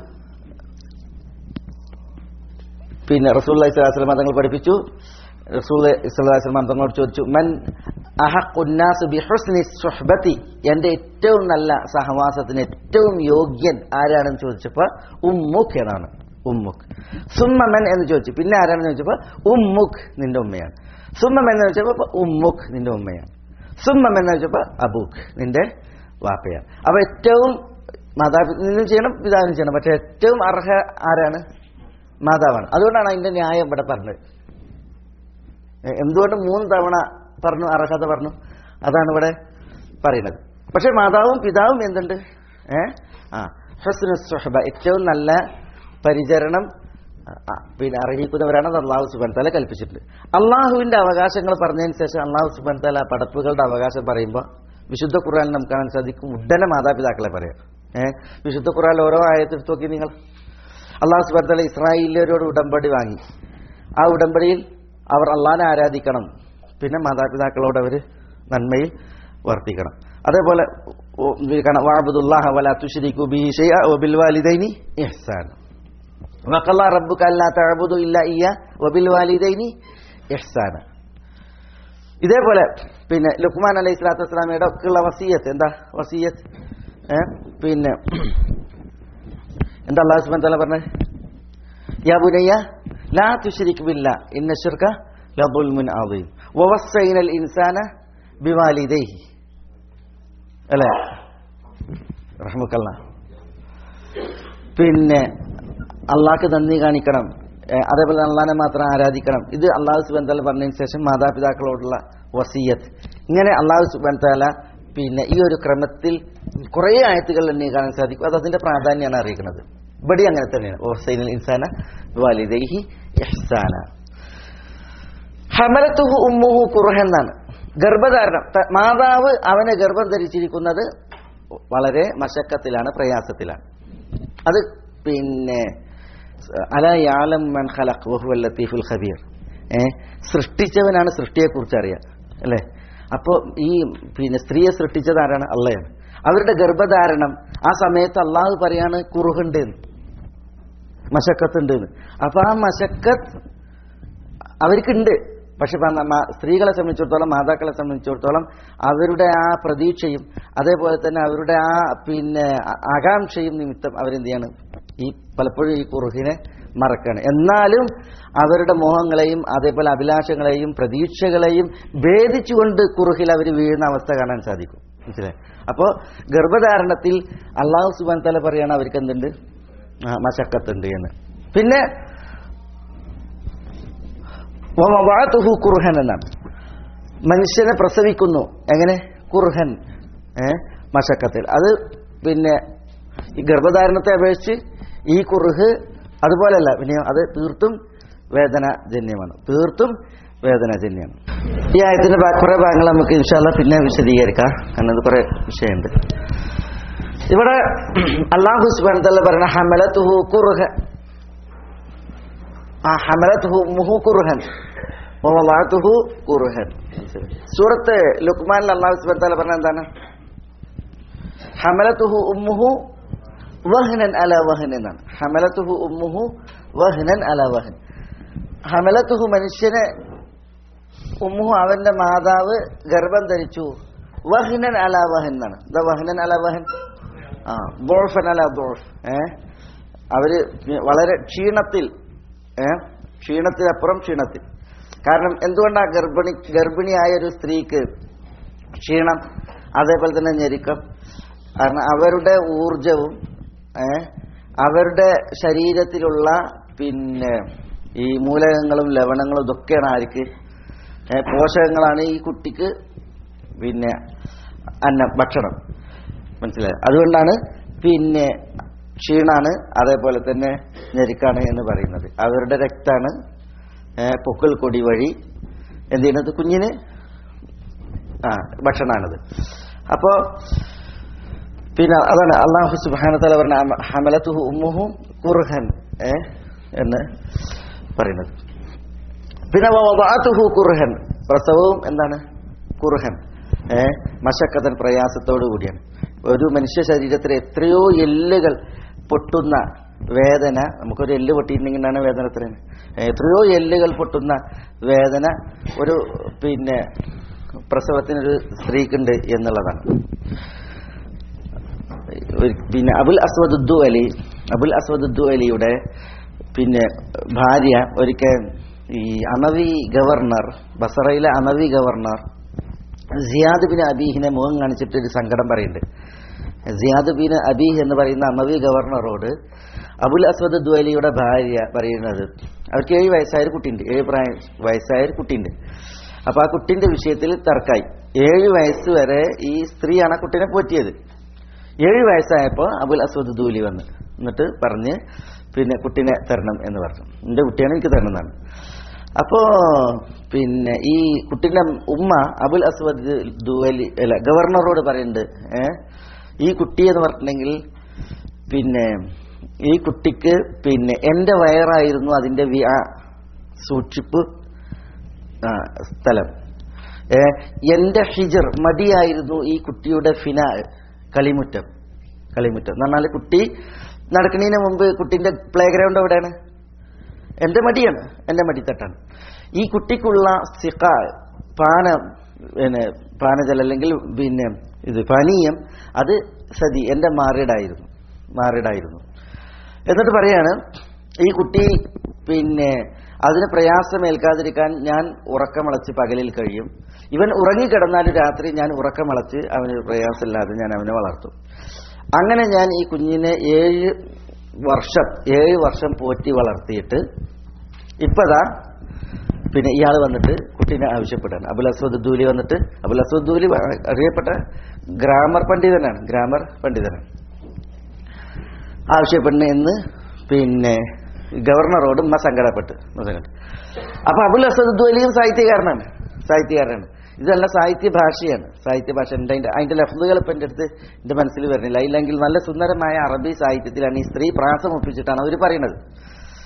പിന്നെ റസൂൽ ഇസ്ലാസ്ലം തങ്ങൾ പഠിപ്പിച്ചു റസൂൽ ഇസ്ലാസ്ലം തങ്ങളോട് ചോദിച്ചു മൻ അഹഖുന്നാസ് ബിഹുസ്നി സുഹ്ബത്തി എന്റെ ഏറ്റവും നല്ല സഹവാസത്തിന് ഏറ്റവും യോഗ്യൻ ആരാണെന്ന് ചോദിച്ചപ്പോൾ ഉമ്മുഖ് എന്നാണ് ഉമ്മുഖ് സുമ്മമൻ എന്ന് ചോദിച്ചു പിന്നെ ആരാണെന്ന് ചോദിച്ചപ്പോൾ ഉമ്മുഖ് നിന്റെ ഉമ്മയാണ് സുമ്മം എന്ന് ചോദിച്ചപ്പോൾ ഉമ്മുഖ് നിന്റെ ഉമ്മയാണ് സുമ്മം എന്ന് ചോദിച്ചപ്പോൾ അബൂഖ് നിന്റെ വാപ്പയാണ് അപ്പൊ ഏറ്റവും മാതാപിതാവിനും ചെയ്യണം പിതാവിനും ചെയ്യണം പക്ഷെ ഏറ്റവും അർഹ ആരാണ് മാതാവാണ് അതുകൊണ്ടാണ് അതിന്റെ ന്യായം ഇവിടെ പറഞ്ഞത് എ- എന്തുകൊണ്ട് മൂന്ന് തവണ പറഞ്ഞു അർഹത പറഞ്ഞു അതാണ് ഇവിടെ പറയുന്നത് പക്ഷെ മാതാവും പിതാവും എന്തുണ്ട് ഏ ആ ഹസ്നു സുഹബ ഏറ്റവും നല്ല പരിചരണം ആ, ആ, പിന്നെ അർഹിക്കുന്നവരാണ് അള്ളാഹു സുബാൻ തല കൽപ്പിച്ചിട്ടുണ്ട് അള്ളാഹുവിന്റെ അവകാശങ്ങൾ പറഞ്ഞതിന് ശേഷം അള്ളാഹു സുബാൻ തല പടപ്പുകളുടെ അവകാശം പറയുമ്പോൾ വിശുദ്ധ ഖുർആൻ നമുക്ക് കാണാൻ സാധിക്കും ഉടനെ മാതാപിതാക്കളെ പറയാം ഏഹ് വിശുദ്ധ ഖുർആൻ ഓരോ ആയത്തെടുത്ത് നോക്കി നിങ്ങൾ അള്ളാഹു സുബാൻ തല ഇസ്രായേലിയരോട് ഉടമ്പടി വാങ്ങി ആ ഉടമ്പടിയിൽ അവർ അള്ളാഹിനെ ആരാധിക്കണം പിന്നെ മാതാപിതാക്കളോട് അവർ നന്മയിൽ വർത്തിക്കണം അതേപോലെ ഓ- ഇതിൽ കാണാം വാബുദുല്ലാഹ വലാ തുശ്രികു ബിഹി ഷൈഅ വബിൽ വാലിദൈനി ഇഹ്സാൻ വഖല്ല റബ്ബുക അല്ലാ തഅബുദു ഇല്ലാ ഇയ്യ വബിൽ വാലിദൈനി ഇഹ്സാന ഇതേപോലെ പിന്നെ ലുക്മാൻ അലൈഹി സ്വലാത്തു വസ്സലാമയുടെ ഒക്കെയുള്ള വസീയത്ത് എന്താ വസീയത്ത് ഏ? പിന്നെ എന്താ അള്ളാഹു സുബ്ഹാനഹു വ തആല പറഞ്ഞത് യാ ബുനയ്യ ലാ തുശ്രിക് ബില്ലാ ഇന്ന ശിർക ലദുൽമുൻ അദീം വവസ്സൈനൽ ഇൻസാന ബിവാലിദൈഹി അല്ലേ റഹ്മുക്കല്ലാ പിന്നെ അള്ളാഹ്ക്ക് നന്ദി കാണിക്കണം ഏഹ് അതേപോലെ അള്ളാഹിനെ മാത്രം ആരാധിക്കണം ഇത് അള്ളാഹു സുബൻ താല പറഞ്ഞതിന് ശേഷം മാതാപിതാക്കളോടുള്ള വസീയത്ത് ഇങ്ങനെ അള്ളാഹു സുബൻ താല പിന്നെ ഈ ഒരു ക്രമത്തിൽ കുറേ ആയത്തുകൾ തന്നെ കാണാൻ സാധിക്കും അത് അതിന്റെ പ്രാധാന്യമാണ് അറിയിക്കുന്നത് ഇവിടെ അങ്ങനെ തന്നെയാണ് ഓസൈനൽ ഇൻസാന വാലിദൈഹി ഇഹ്സാന ഹമലത്തുഹു ഉമ്മുഹു കുറുഹെന്നാണ് ഗർഭധാരണം ത- മാതാവ് അവനെ ഗർഭം ധരിച്ചിരിക്കുന്നത് വളരെ മശക്കത്തിലാണ് പ്രയാസത്തിലാണ് അത് പിന്നെ അല യാലം മൻ ഖലഖ് വഹുവൽ ലത്തീഫുൽ ഖബീർ ഏ സൃഷ്ടിച്ചവനാണ് സൃഷ്ടിയെക്കുറിച്ച് അറിയാം അല്ലേ അപ്പോൾ ഈ പിന്നെ സ്ത്രീയെ സൃഷ്ടിച്ചത് ആരാണ് അള്ളയാണ് അവരുടെ ഗർഭധാരണം ആ സമയത്ത് അള്ളാഹു പറയാണ് കുറുഹുണ്ട് എന്ന് മശക്കത്തുണ്ട് എന്ന് അപ്പൊ ആ മശക്കത്ത് അവർക്കുണ്ട് പക്ഷെ പ- മ- സ്ത്രീകളെ സംബന്ധിച്ചിടത്തോളം മാതാക്കളെ സംബന്ധിച്ചിടത്തോളം അവരുടെ ആ പ്രതീക്ഷയും അതേപോലെ തന്നെ അവരുടെ ആ പിന്നെ ആ- ആകാംക്ഷയും നിമിത്തം അവരെന്ത് ചെയ്യാണ് ഈ പലപ്പോഴും ഈ കുറുഹിനെ മറക്കാണ് എന്നാലും അവരുടെ മോഹങ്ങളെയും അതേപോലെ അഭിലാഷങ്ങളെയും പ്രതീക്ഷകളെയും ഭേദിച്ചുകൊണ്ട് കുറുഹിൽ അവർ വീഴുന്ന അവസ്ഥ കാണാൻ സാധിക്കും മനസ്സിലായി അപ്പോൾ ഗർഭധാരണത്തിൽ അള്ളാഹു സുബാൻ തല പറയാണ് അവർക്ക് എന്തുണ്ട് ആ, മശക്കത്തുണ്ട് എന്ന് പിന്നെ വമവാതുഹു കുർഹൻ എന്നാണ് മനുഷ്യനെ പ്രസവിക്കുന്നു എങ്ങനെ കുർഹൻ ഏ മശക്കത്തിൽ അത് പിന്നെ ഈ ഗർഭധാരണത്തെ അപേക്ഷിച്ച് ഈ കുറുഹ് അതുപോലെയല്ല പിന്നെ അത് തീർത്തും വേദനാജന്യമാണ് തീർത്തും വേദനാജന്യമാണ് ഈ ആയത്തിന്റെ ബാ- കുറെ ഭാഗങ്ങൾ നമുക്ക് ഇൻഷാല്ല പിന്നെ വിശദീകരിക്കാം കാരണം ഇത് കുറെ വിഷയമുണ്ട് ഇവിടെ അള്ളാഹു സുബാൻ തല്ല പറയുന്ന ഹമലത്തുഹു കുറുഹ ആ ഹമലത്തുഹു മുഹു കുറുഹൻ വവളഅതുഹു കുറുഹൻ സൂറത്ത് ലുക്മാനിൽ അള്ളാഹു സുബ്ഹാനഹു വതആല പറഞ്ഞ എന്താണ് ഹമലത്തുഹു ഉമ്മുഹു വഹ്നൻ അല വഹൻ എന്നാണ് ഹമലത്തുഹു ഉമ്മുഹു വഹ്നൻ അല വഹൻ ഹമലത്തുഹു മനുഷ്യനെ ഉമ്മുഹു അവന്റെ മാതാവ് ഗർഭം ധരിച്ചു വഹ്നൻ അല വഹൻ എന്നാണ് എന്താ വഹ്നൻ അല വഹൻ ആ ദോഫൻ അല ദോഫ് ഏ അവര് വളരെ ക്ഷീണത്തിൽ ഏ ക്ഷീണത്തിനപ്പുറം ക്ഷീണത്തിൽ കാരണം എന്തുകൊണ്ടാണ് ഗർഭിണി ഗർഭിണിയായ ഒരു സ്ത്രീക്ക് ക്ഷീണം അതേപോലെ തന്നെ ഞെരുക്കം കാരണം അവരുടെ ഊർജവും ഏ അവരുടെ ശരീരത്തിലുള്ള പിന്നെ ഈ മൂലകങ്ങളും ലവണങ്ങളും ഇതൊക്കെയാണ് ആർക്ക് ഏ, പോഷകങ്ങളാണ് ഈ കുട്ടിക്ക് പിന്നെ അന്നം ഭക്ഷണം മനസ്സിലായി അതുകൊണ്ടാണ് പിന്നെ ക്ഷീണാണ് അതേപോലെ തന്നെ ഞെരുക്കാണ് എന്ന് പറയുന്നത് അവരുടെ രക്താണ് ഏ, പൊക്കിൾ കൊടി വഴി എന്ത് ചെയ്യുന്നത് കുഞ്ഞിന് ആ ഭക്ഷണമാണിത് അപ്പോ പിന്നെ അതാണ് അള്ളാഹു സുബാനത്തല പറഞ്ഞ അമ- ഹമലത്തുഹു ഉമ്മുഹു കുർഹൻ ഏ എന്ന് പറയുന്നത് പിന്നെ വവദഅതുഹു കുർഹൻ പ്രസവവും എന്താണ് കുർഹൻ ഏ മശക്കതൻ പ്രയാസത്തോടു കൂടിയാണ് ഒരു മനുഷ്യ ശരീരത്തിൽ എത്രയോ എല്ലുകൾ പൊട്ടുന്ന വേദന നമുക്കൊരു എല്ല് പൊട്ടിയിട്ടുണ്ടെങ്കിലാണ് വേദന എത്രയാണ് എത്രയോ എല്ലുകൾ പൊട്ടുന്ന വേദന ഒരു പിന്നെ പ്രസവത്തിനൊരു സ്ത്രീക്കുണ്ട് എന്നുള്ളതാണ് ഒരു- പിന്നെ അബുൽ അസ്വദുദ്ദു അലി അബുൽ അസ്വദുദ്ദു അലിയുടെ പിന്നെ ഭാര്യ ഒരിക്കൽ ഈ അണവി ഗവർണർ ബസറയിലെ അണവി ഗവർണർ സിയാദ് ബിൻ അബീഹിനെ മുഖം കാണിച്ചിട്ട് ഒരു സങ്കടം പറയുന്നുണ്ട് സിയാദ് ബിൻ അബീഹ് എന്ന് പറയുന്ന അമവി ഗവർണറോട് അബുൽ അസ്വദ് ദ്വലിയുടെ ഭാര്യ പറയുന്നത് അവർക്ക് ഏഴ് വയസ്സായ ഒരു കുട്ടിയുണ്ട് ഏഴ് പ്രായം വയസ്സായ ഒരു കുട്ടിയുണ്ട് അപ്പൊ ആ കുട്ടിന്റെ വിഷയത്തിൽ തർക്കായി ഏഴ് വയസ്സ് വരെ ഈ സ്ത്രീയാണ് ആ കുട്ടീനെ പോറ്റിയത് ഏഴ് വയസ്സായപ്പോൾ അബുൽ അസ്വദ് ദൂലി വന്ന് എന്നിട്ട് പറഞ്ഞ് പിന്നെ കുട്ടീനെ തരണം എന്ന് പറഞ്ഞു എന്റെ കുട്ടിയാണ് എനിക്ക് തരണം എന്നാണ് അപ്പോ പിന്നെ ഈ കുട്ടിന്റെ ഉമ്മ അബുൽ അസ്വദ് ദുവലി അല്ല ഗവർണറോട് പറയുന്നുണ്ട് ഏ ഈ കുട്ടി എന്ന് പറഞ്ഞിട്ടുണ്ടെങ്കിൽ പിന്നെ ഈ കുട്ടിക്ക് പിന്നെ എന്റെ വയറായിരുന്നു അതിന്റെ വി- ആ സൂക്ഷിപ്പ് ആ, സ്ഥലം ഏ, എന്റെ ഹിജർ മടിയായിരുന്നു ഈ കുട്ടിയുടെ ഫിന കളിമുറ്റം കളിമുറ്റം എന്ന് പറഞ്ഞാൽ കുട്ടി നടക്കുന്നതിന് മുമ്പ് കുട്ടിന്റെ പ്ലേ ഗ്രൗണ്ട് എവിടെയാണ് എന്റെ മടിയാണ് എന്റെ മടിത്തട്ടാണ് ഈ കുട്ടിക്കുള്ള സിഖ പാന പിന്നെ പാനജൽ അല്ലെങ്കിൽ പിന്നെ ഇത് പാനീയം അത് സതി എന്റെ മാറിടായിരുന്നു മാറിടായിരുന്നു എന്നിട്ട് പറയാണ് ഈ കുട്ടി പിന്നെ അതിന് പ്രയാസമേൽക്കാതിരിക്കാൻ ഞാൻ ഉറക്കമളച്ച് പകലിൽ കഴിയും ഇവൻ ഉറങ്ങിക്കിടന്നാലും രാത്രി ഞാൻ ഉറക്കമളച്ച് അവന് പ്രയാസമില്ലാതെ ഞാൻ അവനെ വളർത്തും അങ്ങനെ ഞാൻ ഈ കുഞ്ഞിനെ ഏഴ് വർഷം ഏഴ് വർഷം പോറ്റി വളർത്തിയിട്ട് ഇപ്പതാ പിന്നെ ഇയാൾ വന്നിട്ട് കുട്ടീനെ ആവശ്യപ്പെടാണ് അബുൽ അസ്വദ് ദൂലി വന്നിട്ട് അബുൽ അസ്വദ് ദൂലി അറിയപ്പെട്ട ഗ്രാമർ പണ്ഡിതനാണ് ഗ്രാമർ പണ്ഡിതനാണ് ആവശ്യപ്പെടുന്ന എന്ന് പിന്നെ ഗവർണറോട് ഉമ്മ സങ്കടപ്പെട്ട് ഉമ്മ സങ്കടപ്പെട്ടു. അപ്പൊ അബുൽ അസദ് ദ്വലിയും സാഹിത്യകാരനാണ് സാഹിത്യകാരനാണ് ഇതല്ല സാഹിത്യ ഭാഷയാണ് സാഹിത്യ ഭാഷ എൻ്റെ അതിന്റെ അതിന്റെ ലഫ്ലുകൾ ഇപ്പം എൻ്റെ അടുത്ത് എൻ്റെ മനസ്സിൽ വരുന്നില്ല ഇല്ലെങ്കിൽ നല്ല സുന്ദരമായ അറബി സാഹിത്യത്തിലാണ് ഈ സ്ത്രീ പ്രാസം ഒപ്പിച്ചിട്ടാണ് അവർ പറയുന്നത്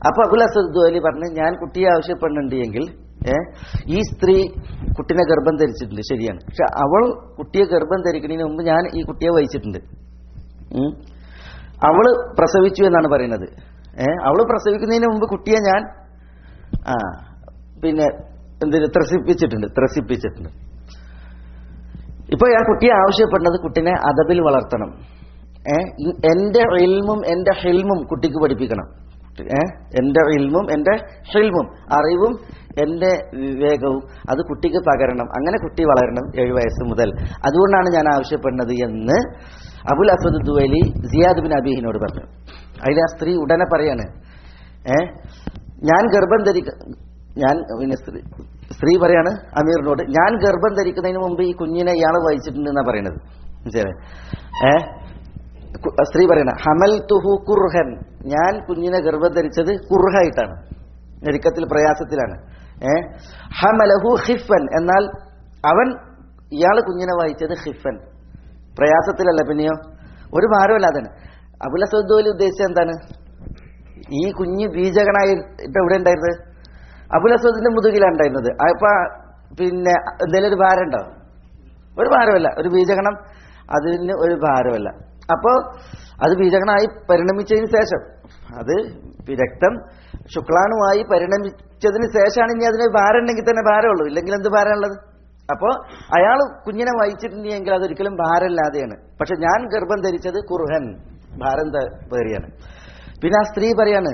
അപ്പൊ അബുൽ അസദ് അലി പറഞ്ഞു ഞാൻ കുട്ടിയെ ആവശ്യപ്പെടുന്നുണ്ട് എങ്കിൽ ഏ, ഈ സ്ത്രീ കുട്ടിനെ ഗർഭം ധരിച്ചിട്ടുണ്ട് ശരിയാണ് പക്ഷെ അവൾ കുട്ടിയെ ഗർഭം ധരിക്കുന്നതിന് മുമ്പ് ഞാൻ ഈ കുട്ടിയെ വഹിച്ചിട്ടുണ്ട് ഉം. അവള് പ്രസവിച്ചു എന്നാണ് പറയുന്നത് ഏ അവള് പ്രസവിക്കുന്നതിന് മുമ്പ് കുട്ടിയെ ഞാൻ ആ പിന്നെ എന്തിന് ത്രസിപ്പിച്ചിട്ടുണ്ട് ത്രസിപ്പിച്ചിട്ടുണ്ട് ഇപ്പൊ ഞാൻ കുട്ടിയെ ആവശ്യപ്പെടുന്നത് കുട്ടിനെ അതബിൽ വളർത്തണം ഏ ഇ- എന്റെ ഇൽമും എന്റെ ഹിൽമും കുട്ടിക്ക് പഠിപ്പിക്കണം ഏ എന്റെ ഇൽമും എന്റെ ഹിൽമും അറിവും എന്റെ വിവേകവും അത് കുട്ടിക്ക് പകരണം അങ്ങനെ കുട്ടി വളരണം ഏഴു വയസ്സ് മുതൽ അതുകൊണ്ടാണ് ഞാൻ ആവശ്യപ്പെടുന്നത് എന്ന് Abul Aswad Duali Ziyad bin അബീഹിനോട് പറഞ്ഞു അതിൽ ആ സ്ത്രീ ഉടനെ പറയാണ് ഏ ഞാൻ ഗർഭം ധരിക്ക ഞാൻ പിന്നെ സ്ത്രീ സ്ത്രീ പറയാണ് അമീറിനോട് ഞാൻ ഗർഭം ധരിക്കുന്നതിന് മുമ്പ് ഈ കുഞ്ഞിനെ ഇയാൾ വഹിച്ചിട്ടുണ്ട് എന്നാ പറയണത് മനസ്സിലായോ? ഏ കു- സ്ത്രീ പറയണ ഹമൽ തുഹു കുർഹൻ ഞാൻ കുഞ്ഞിനെ ഗർഭം ധരിച്ചത് കുർഹായിട്ടാണ് ഞെരുക്കത്തിൽ പ്രയാസത്തിലാണ് ഏ ഹമലഹു ഹിഫൻ എന്നാൽ അവൻ ഇയാൾ കുഞ്ഞിനെ വഹിച്ചത് ഹിഫൻ പ്രയാസത്തിലല്ല പിന്നെയോ ഒരു ഭാരമല്ല അതിന് അബുൽ അസദ്ദോലി ഉദ്ദേശിച്ചത് എന്താണ് ഈ കുഞ്ഞ് ബീജകനായി ഇപ്പൊ എവിടെ ഉണ്ടായിരുന്നത് അബുൽ അസദിന്റെ മുതുകിലാണ് ഉണ്ടായിരുന്നത് അപ്പൊ പിന്നെ എന്തെങ്കിലും ഒരു ഭാരം ഉണ്ടോ ഒരു ഭാരമല്ല ഒരു ബീജഗണം അതിന് ഒരു ഭാരമല്ല അപ്പോ അത് ബീജഗണമായി പരിണമിച്ചതിന് ശേഷം അത് രക്തം ശുക്ലാണുമായി പരിണമിച്ചതിന് ശേഷമാണ് ഇനി അതിന് ഭാരം ഉണ്ടെങ്കിൽ തന്നെ ഭാരമുള്ളൂ ഇല്ലെങ്കിൽ എന്ത് ഭാരമുള്ളത് അപ്പോ അയാൾ കുഞ്ഞിനെ വഹിച്ചിട്ടുണ്ടെങ്കിൽ അതൊരിക്കലും ഭാരമില്ലാതെയാണ് പക്ഷെ ഞാൻ ഗർഭം ധരിച്ചത് കുർഹൻ ഭാരം ത- പേറിയാണ് പിന്നെ ആ സ്ത്രീ പറയാണ്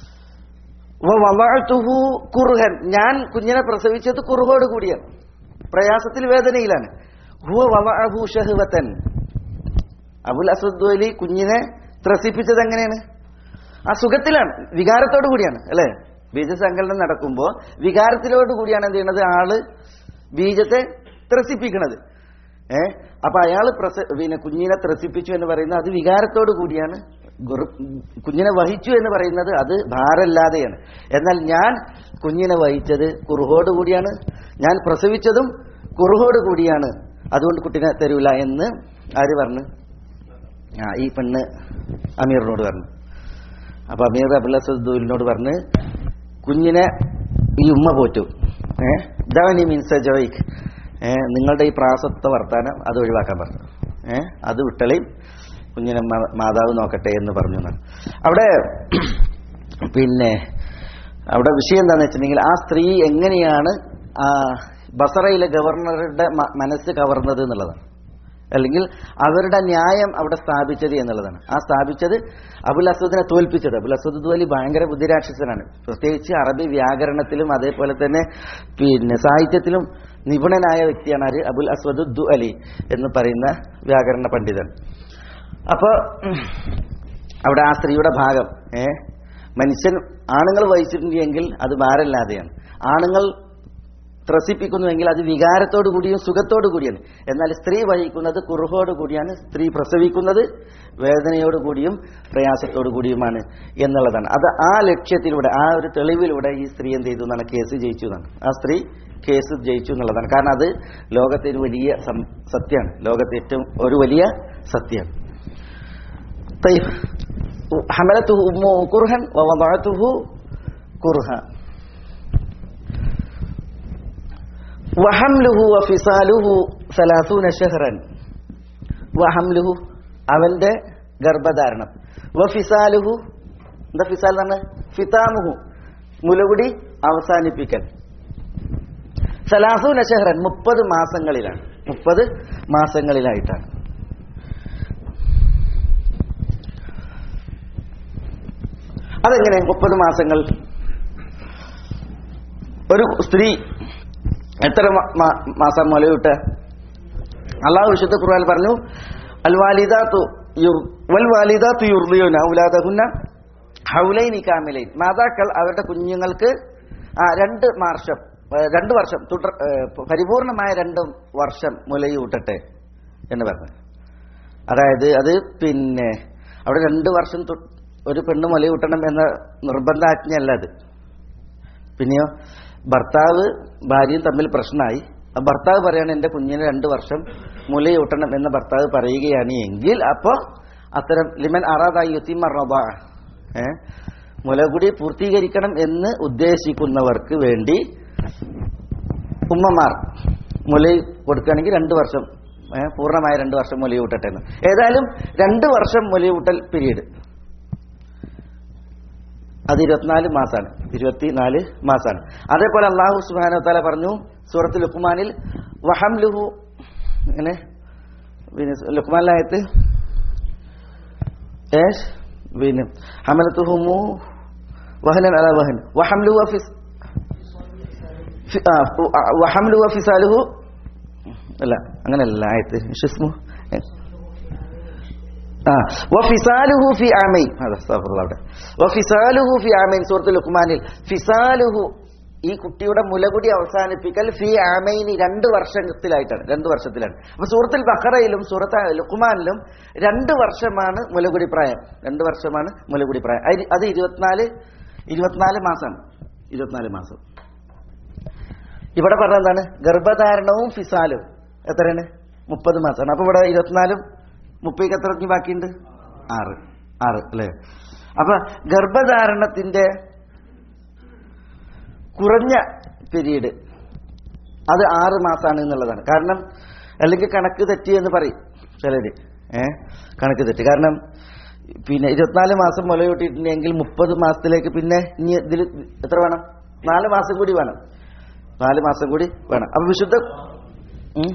വവഅതുഹു കുർഹൻ ഞാൻ കുഞ്ഞിനെ പ്രസവിച്ചത് കുറുഹോട് കൂടിയാണ് പ്രയാസത്തിൽ വേദനയിലാണ് ഹുവ വവഅഹു ഷഹ്വതൻ അബുൽ അസദ് അലി കുഞ്ഞിനെ ത്രസിപ്പിച്ചത് എങ്ങനെയാണ് ആ സുഖത്തിലാണ് വികാരത്തോടു കൂടിയാണ് അല്ലെ ബീജസങ്കലനം നടക്കുമ്പോൾ വികാരത്തിലോട് കൂടിയാണ് എന്ത് ചെയ്യുന്നത് ആള് ബീജത്തെ ത്രസിപ്പിക്കുന്നത് ഏ അപ്പൊ അയാൾ പ്രസ പിന്നെ കുഞ്ഞിനെ ത്രസിപ്പിച്ചു എന്ന് പറയുന്നത് അത് വികാരത്തോടു കൂടിയാണ് ഗുരു- കുഞ്ഞിനെ വഹിച്ചു എന്ന് പറയുന്നത് അത് ഭാരല്ലാതെയാണ് എന്നാൽ ഞാൻ കുഞ്ഞിനെ വഹിച്ചത് കുറുഹോട് കൂടിയാണ് ഞാൻ പ്രസവിച്ചതും കുറുഹോട് കൂടിയാണ് അതുകൊണ്ട് കുട്ടിനെ തരൂല എന്ന് ആര് പറഞ്ഞു ആ ഈ പെണ്ണ് അമീറിനോട് പറഞ്ഞു അപ്പൊ അമീർ അബുല്ലസദ്ദൂലിനോട് പറഞ്ഞ് കുഞ്ഞിനെ ഈ ഉമ്മ പോറ്റു ഏ ദവനി മീൻസ് ജോയിക്ക് ഏ നിങ്ങളുടെ ഈ പ്രാസത്വ വർത്താനം അത് ഒഴിവാക്കാൻ പറഞ്ഞു ഏ അത് വിട്ടളയും കുഞ്ഞിനെ മാ- മാതാവ് നോക്കട്ടെ എന്ന് പറഞ്ഞു എന്നാണ് അവിടെ പിന്നെ അവിടെ വിഷയം എന്താണെന്ന് വെച്ചിട്ടുണ്ടെങ്കിൽ ആ സ്ത്രീ എങ്ങനെയാണ് ആ ബസറയിലെ ഗവർണറുടെ മ- മനസ്സ് കവർന്നത് എന്നുള്ളതാണ് അല്ലെങ്കിൽ അവരുടെ ന്യായം അവിടെ സ്ഥാപിച്ചത് എന്നുള്ളതാണ് ആ സ്ഥാപിച്ചത് അബുൽ അസദിനെ തോൽപ്പിച്ചത് അബുൽ അസദ് ദുവലി ഭയങ്കര ബുദ്ധിരാക്ഷസനാണ് പ്രത്യേകിച്ച് അറബി വ്യാകരണത്തിലും അതേപോലെ തന്നെ പിന്നെ സാഹിത്യത്തിലും നിപുണനായ വ്യക്തിയാണ് ആര് അബുൽ അസ്വദ് ദു അലി എന്ന് പറയുന്ന വ്യാകരണ പണ്ഡിതൻ അപ്പൊ ഉം, അവിടെ ആ സ്ത്രീയുടെ ഭാഗം ഏ മനുഷ്യൻ ആണുങ്ങൾ വഹിച്ചിട്ടുണ്ടെങ്കിൽ അത് ഭാരമില്ലാതെയാണ് ആണുങ്ങൾ ത്രസിപ്പിക്കുന്നുവെങ്കിൽ അത് വികാരത്തോടു കൂടിയും സുഖത്തോടു കൂടിയാണ് എന്നാൽ സ്ത്രീ വഹിക്കുന്നത് കുറുഹോട് കൂടിയാണ് സ്ത്രീ പ്രസവിക്കുന്നത് വേദനയോട് കൂടിയും പ്രയാസത്തോടു കൂടിയുമാണ് എന്നുള്ളതാണ് അത് ആ ലക്ഷ്യത്തിലൂടെ ആ ഒരു തെളിവിലൂടെ ഈ സ്ത്രീ എന്ത് ചെയ്തു എന്നാണ് കേസ് ജയിച്ചു എന്നാണ് ആ സ്ത്രീ കേസ് ജയിച്ചു എന്നുള്ളതാണ് കാരണം അത് ലോകത്തെ ഒരു വലിയ സം- സത്യമാണ് ലോകത്തെ ഏറ്റവും ഒരു വലിയ സത്യമാണ് طيب حملته أمه كرها ووضعته كرها وحمله وفصاله ثلاثون شهرا وحمله അവന്റെ ഗർഭധാരണം വഫിസാലുഹു എന്താ ഫിസാൽ എന്ന് പറഞ്ഞാൽ ഫിതാമുഹു മുലകുടി അവസാനിപ്പിക്കൽ സലാസൂന ഷഹ്റൻ മുപ്പത് മാസങ്ങളിലാണ് മുപ്പത് മാസങ്ങളിലായിട്ടാണ് അതെങ്ങനെ മുപ്പത് മാസങ്ങൾ ഒരു സ്ത്രീ എത്ര മ- മ- മാസം മുലവിട്ട് അള്ളാഹു വിശുദ്ധ ഖുർആൻ പറഞ്ഞു അൽ വാലിദാത്തു യുർ- വൽ വാലിദാത്തു യുർദിയുന ഔലാദഹുന്ന ഹൗലൈനി കാമിലൈൻ മാതാക്കൾ അവരുടെ കുഞ്ഞുങ്ങൾക്ക് ആ രണ്ട് വർഷം ഏ, രണ്ട് വർഷം തുടർ ഏ, പരിപൂർണമായ രണ്ട് വർഷം മുലയൂട്ടട്ടെ എന്ന് പറഞ്ഞു അതായത് അത് പിന്നെ അവിടെ രണ്ട് വർഷം തൊ- ഒരു പെണ്ണ് മുലയൂട്ടണം എന്ന നിർബന്ധാജ്ഞയല്ല അത് പിന്നെയോ ഭർത്താവ് ഭാര്യയും തമ്മിൽ പ്രശ്നമായി ആ ഭർത്താവ് പറയാണ് എന്റെ കുഞ്ഞിന് രണ്ട് വർഷം മുലയൂട്ടണം എന്ന് ഭർത്താവ് പറയുകയാണ് എങ്കിൽ അപ്പോൾ അത്തരം ലിമൻ അറാദായി യുത്തിമ റബ ഏ മുലകുടി പൂർത്തീകരിക്കണം എന്ന് ഉദ്ദേശിക്കുന്നവർക്ക് വേണ്ടി ഉമ്മമാർ മുല കൊടുക്കുകയാണെങ്കിൽ രണ്ട് വർഷം ഏ, പൂർണ്ണമായ രണ്ട് വർഷം മുലയൂട്ടട്ടെ എന്ന് ഏതായാലും രണ്ട് വർഷം മുലയൂട്ടൽ പീരീഡ് അത് ഇരുപത്തിനാല് മാസമാണ് ഇരുപത്തിനാല് മാസമാണ് അതേപോലെ അള്ളാഹു സുബാന താല പറഞ്ഞു സൂറത്ത് ലുക്മാനിൽ വഹം ലുഹു ഇങ്ങനെ പിന്നെ ലുക്മാനിലായത്ത് ഏഷ് പിന്നെ ഹമലത്തുഹുമു വഹനൻ അല വഹൻ വഹംലു വഫിസ് ഫി- ആ, ഉ- ആ, വഹംലു വഫിസാലുഹു അല്ല അങ്ങനെയല്ല ആയത്ത് ഷിസ്മു ഏ. ആ വഫിസാലുഹു ഫി ആമൈൻ അതെ അസ്തഗ്ഫിറുല്ലാഹ് അവിടെ വഫിസാലുഹു ഫി ആമൈൻ സൂറത്തുൽ ലുക്മാനിൽ ഫിസാലുഹു ഈ കുട്ടിയുടെ മുലകുടി അവസാനിപ്പിക്കൽ ഫി ആമൈനി രണ്ട് വർഷത്തിലായിട്ടാണ് രണ്ട് വർഷത്തിലാണ് അപ്പൊ സൂറത്തുൽ ബഖറയിലും സൂറത്ത് ലുക്മാനിലും രണ്ട് വർഷമാണ് മുലകുടി പ്രായം രണ്ട് വർഷമാണ് മുലകുടി പ്രായം അത് അത് ഇരുപത്തിനാല് ഇരുപത്തിനാല് മാസമാണ് ഇരുപത്തിനാല് മാസം ഇവിടെ പറഞ്ഞ എന്താണ് ഗർഭധാരണവും ഫിസാലും എത്രയാണ് മുപ്പത് മാസമാണ് അപ്പൊ ഇവിടെ ഇരുപത്തിനാലും മുപ്പതിക്ക് എത്ര ഇനി ബാക്കിയുണ്ട് ആറ് ആറ് അല്ലേ അപ്പൊ ഗർഭധാരണത്തിന്റെ കുറഞ്ഞ പീരീഡ് അത് ആറ് മാസമാണ് എന്നുള്ളതാണ് കാരണം അല്ലെങ്കിൽ കണക്ക് തെറ്റി എന്ന് പറയും ചിലര് ഏ കണക്ക് തെറ്റി കാരണം പിന്നെ ഇരുപത്തിനാല് മാസം മുലയൂട്ടിയിട്ടുണ്ടെങ്കിൽ മുപ്പത് മാസത്തിലേക്ക് പിന്നെ ഇനി ഇതിൽ എത്ര വേണം നാല് മാസം കൂടി വേണം നാല് മാസം കൂടി വേണം അപ്പൊ വിശുദ്ധ ഉം.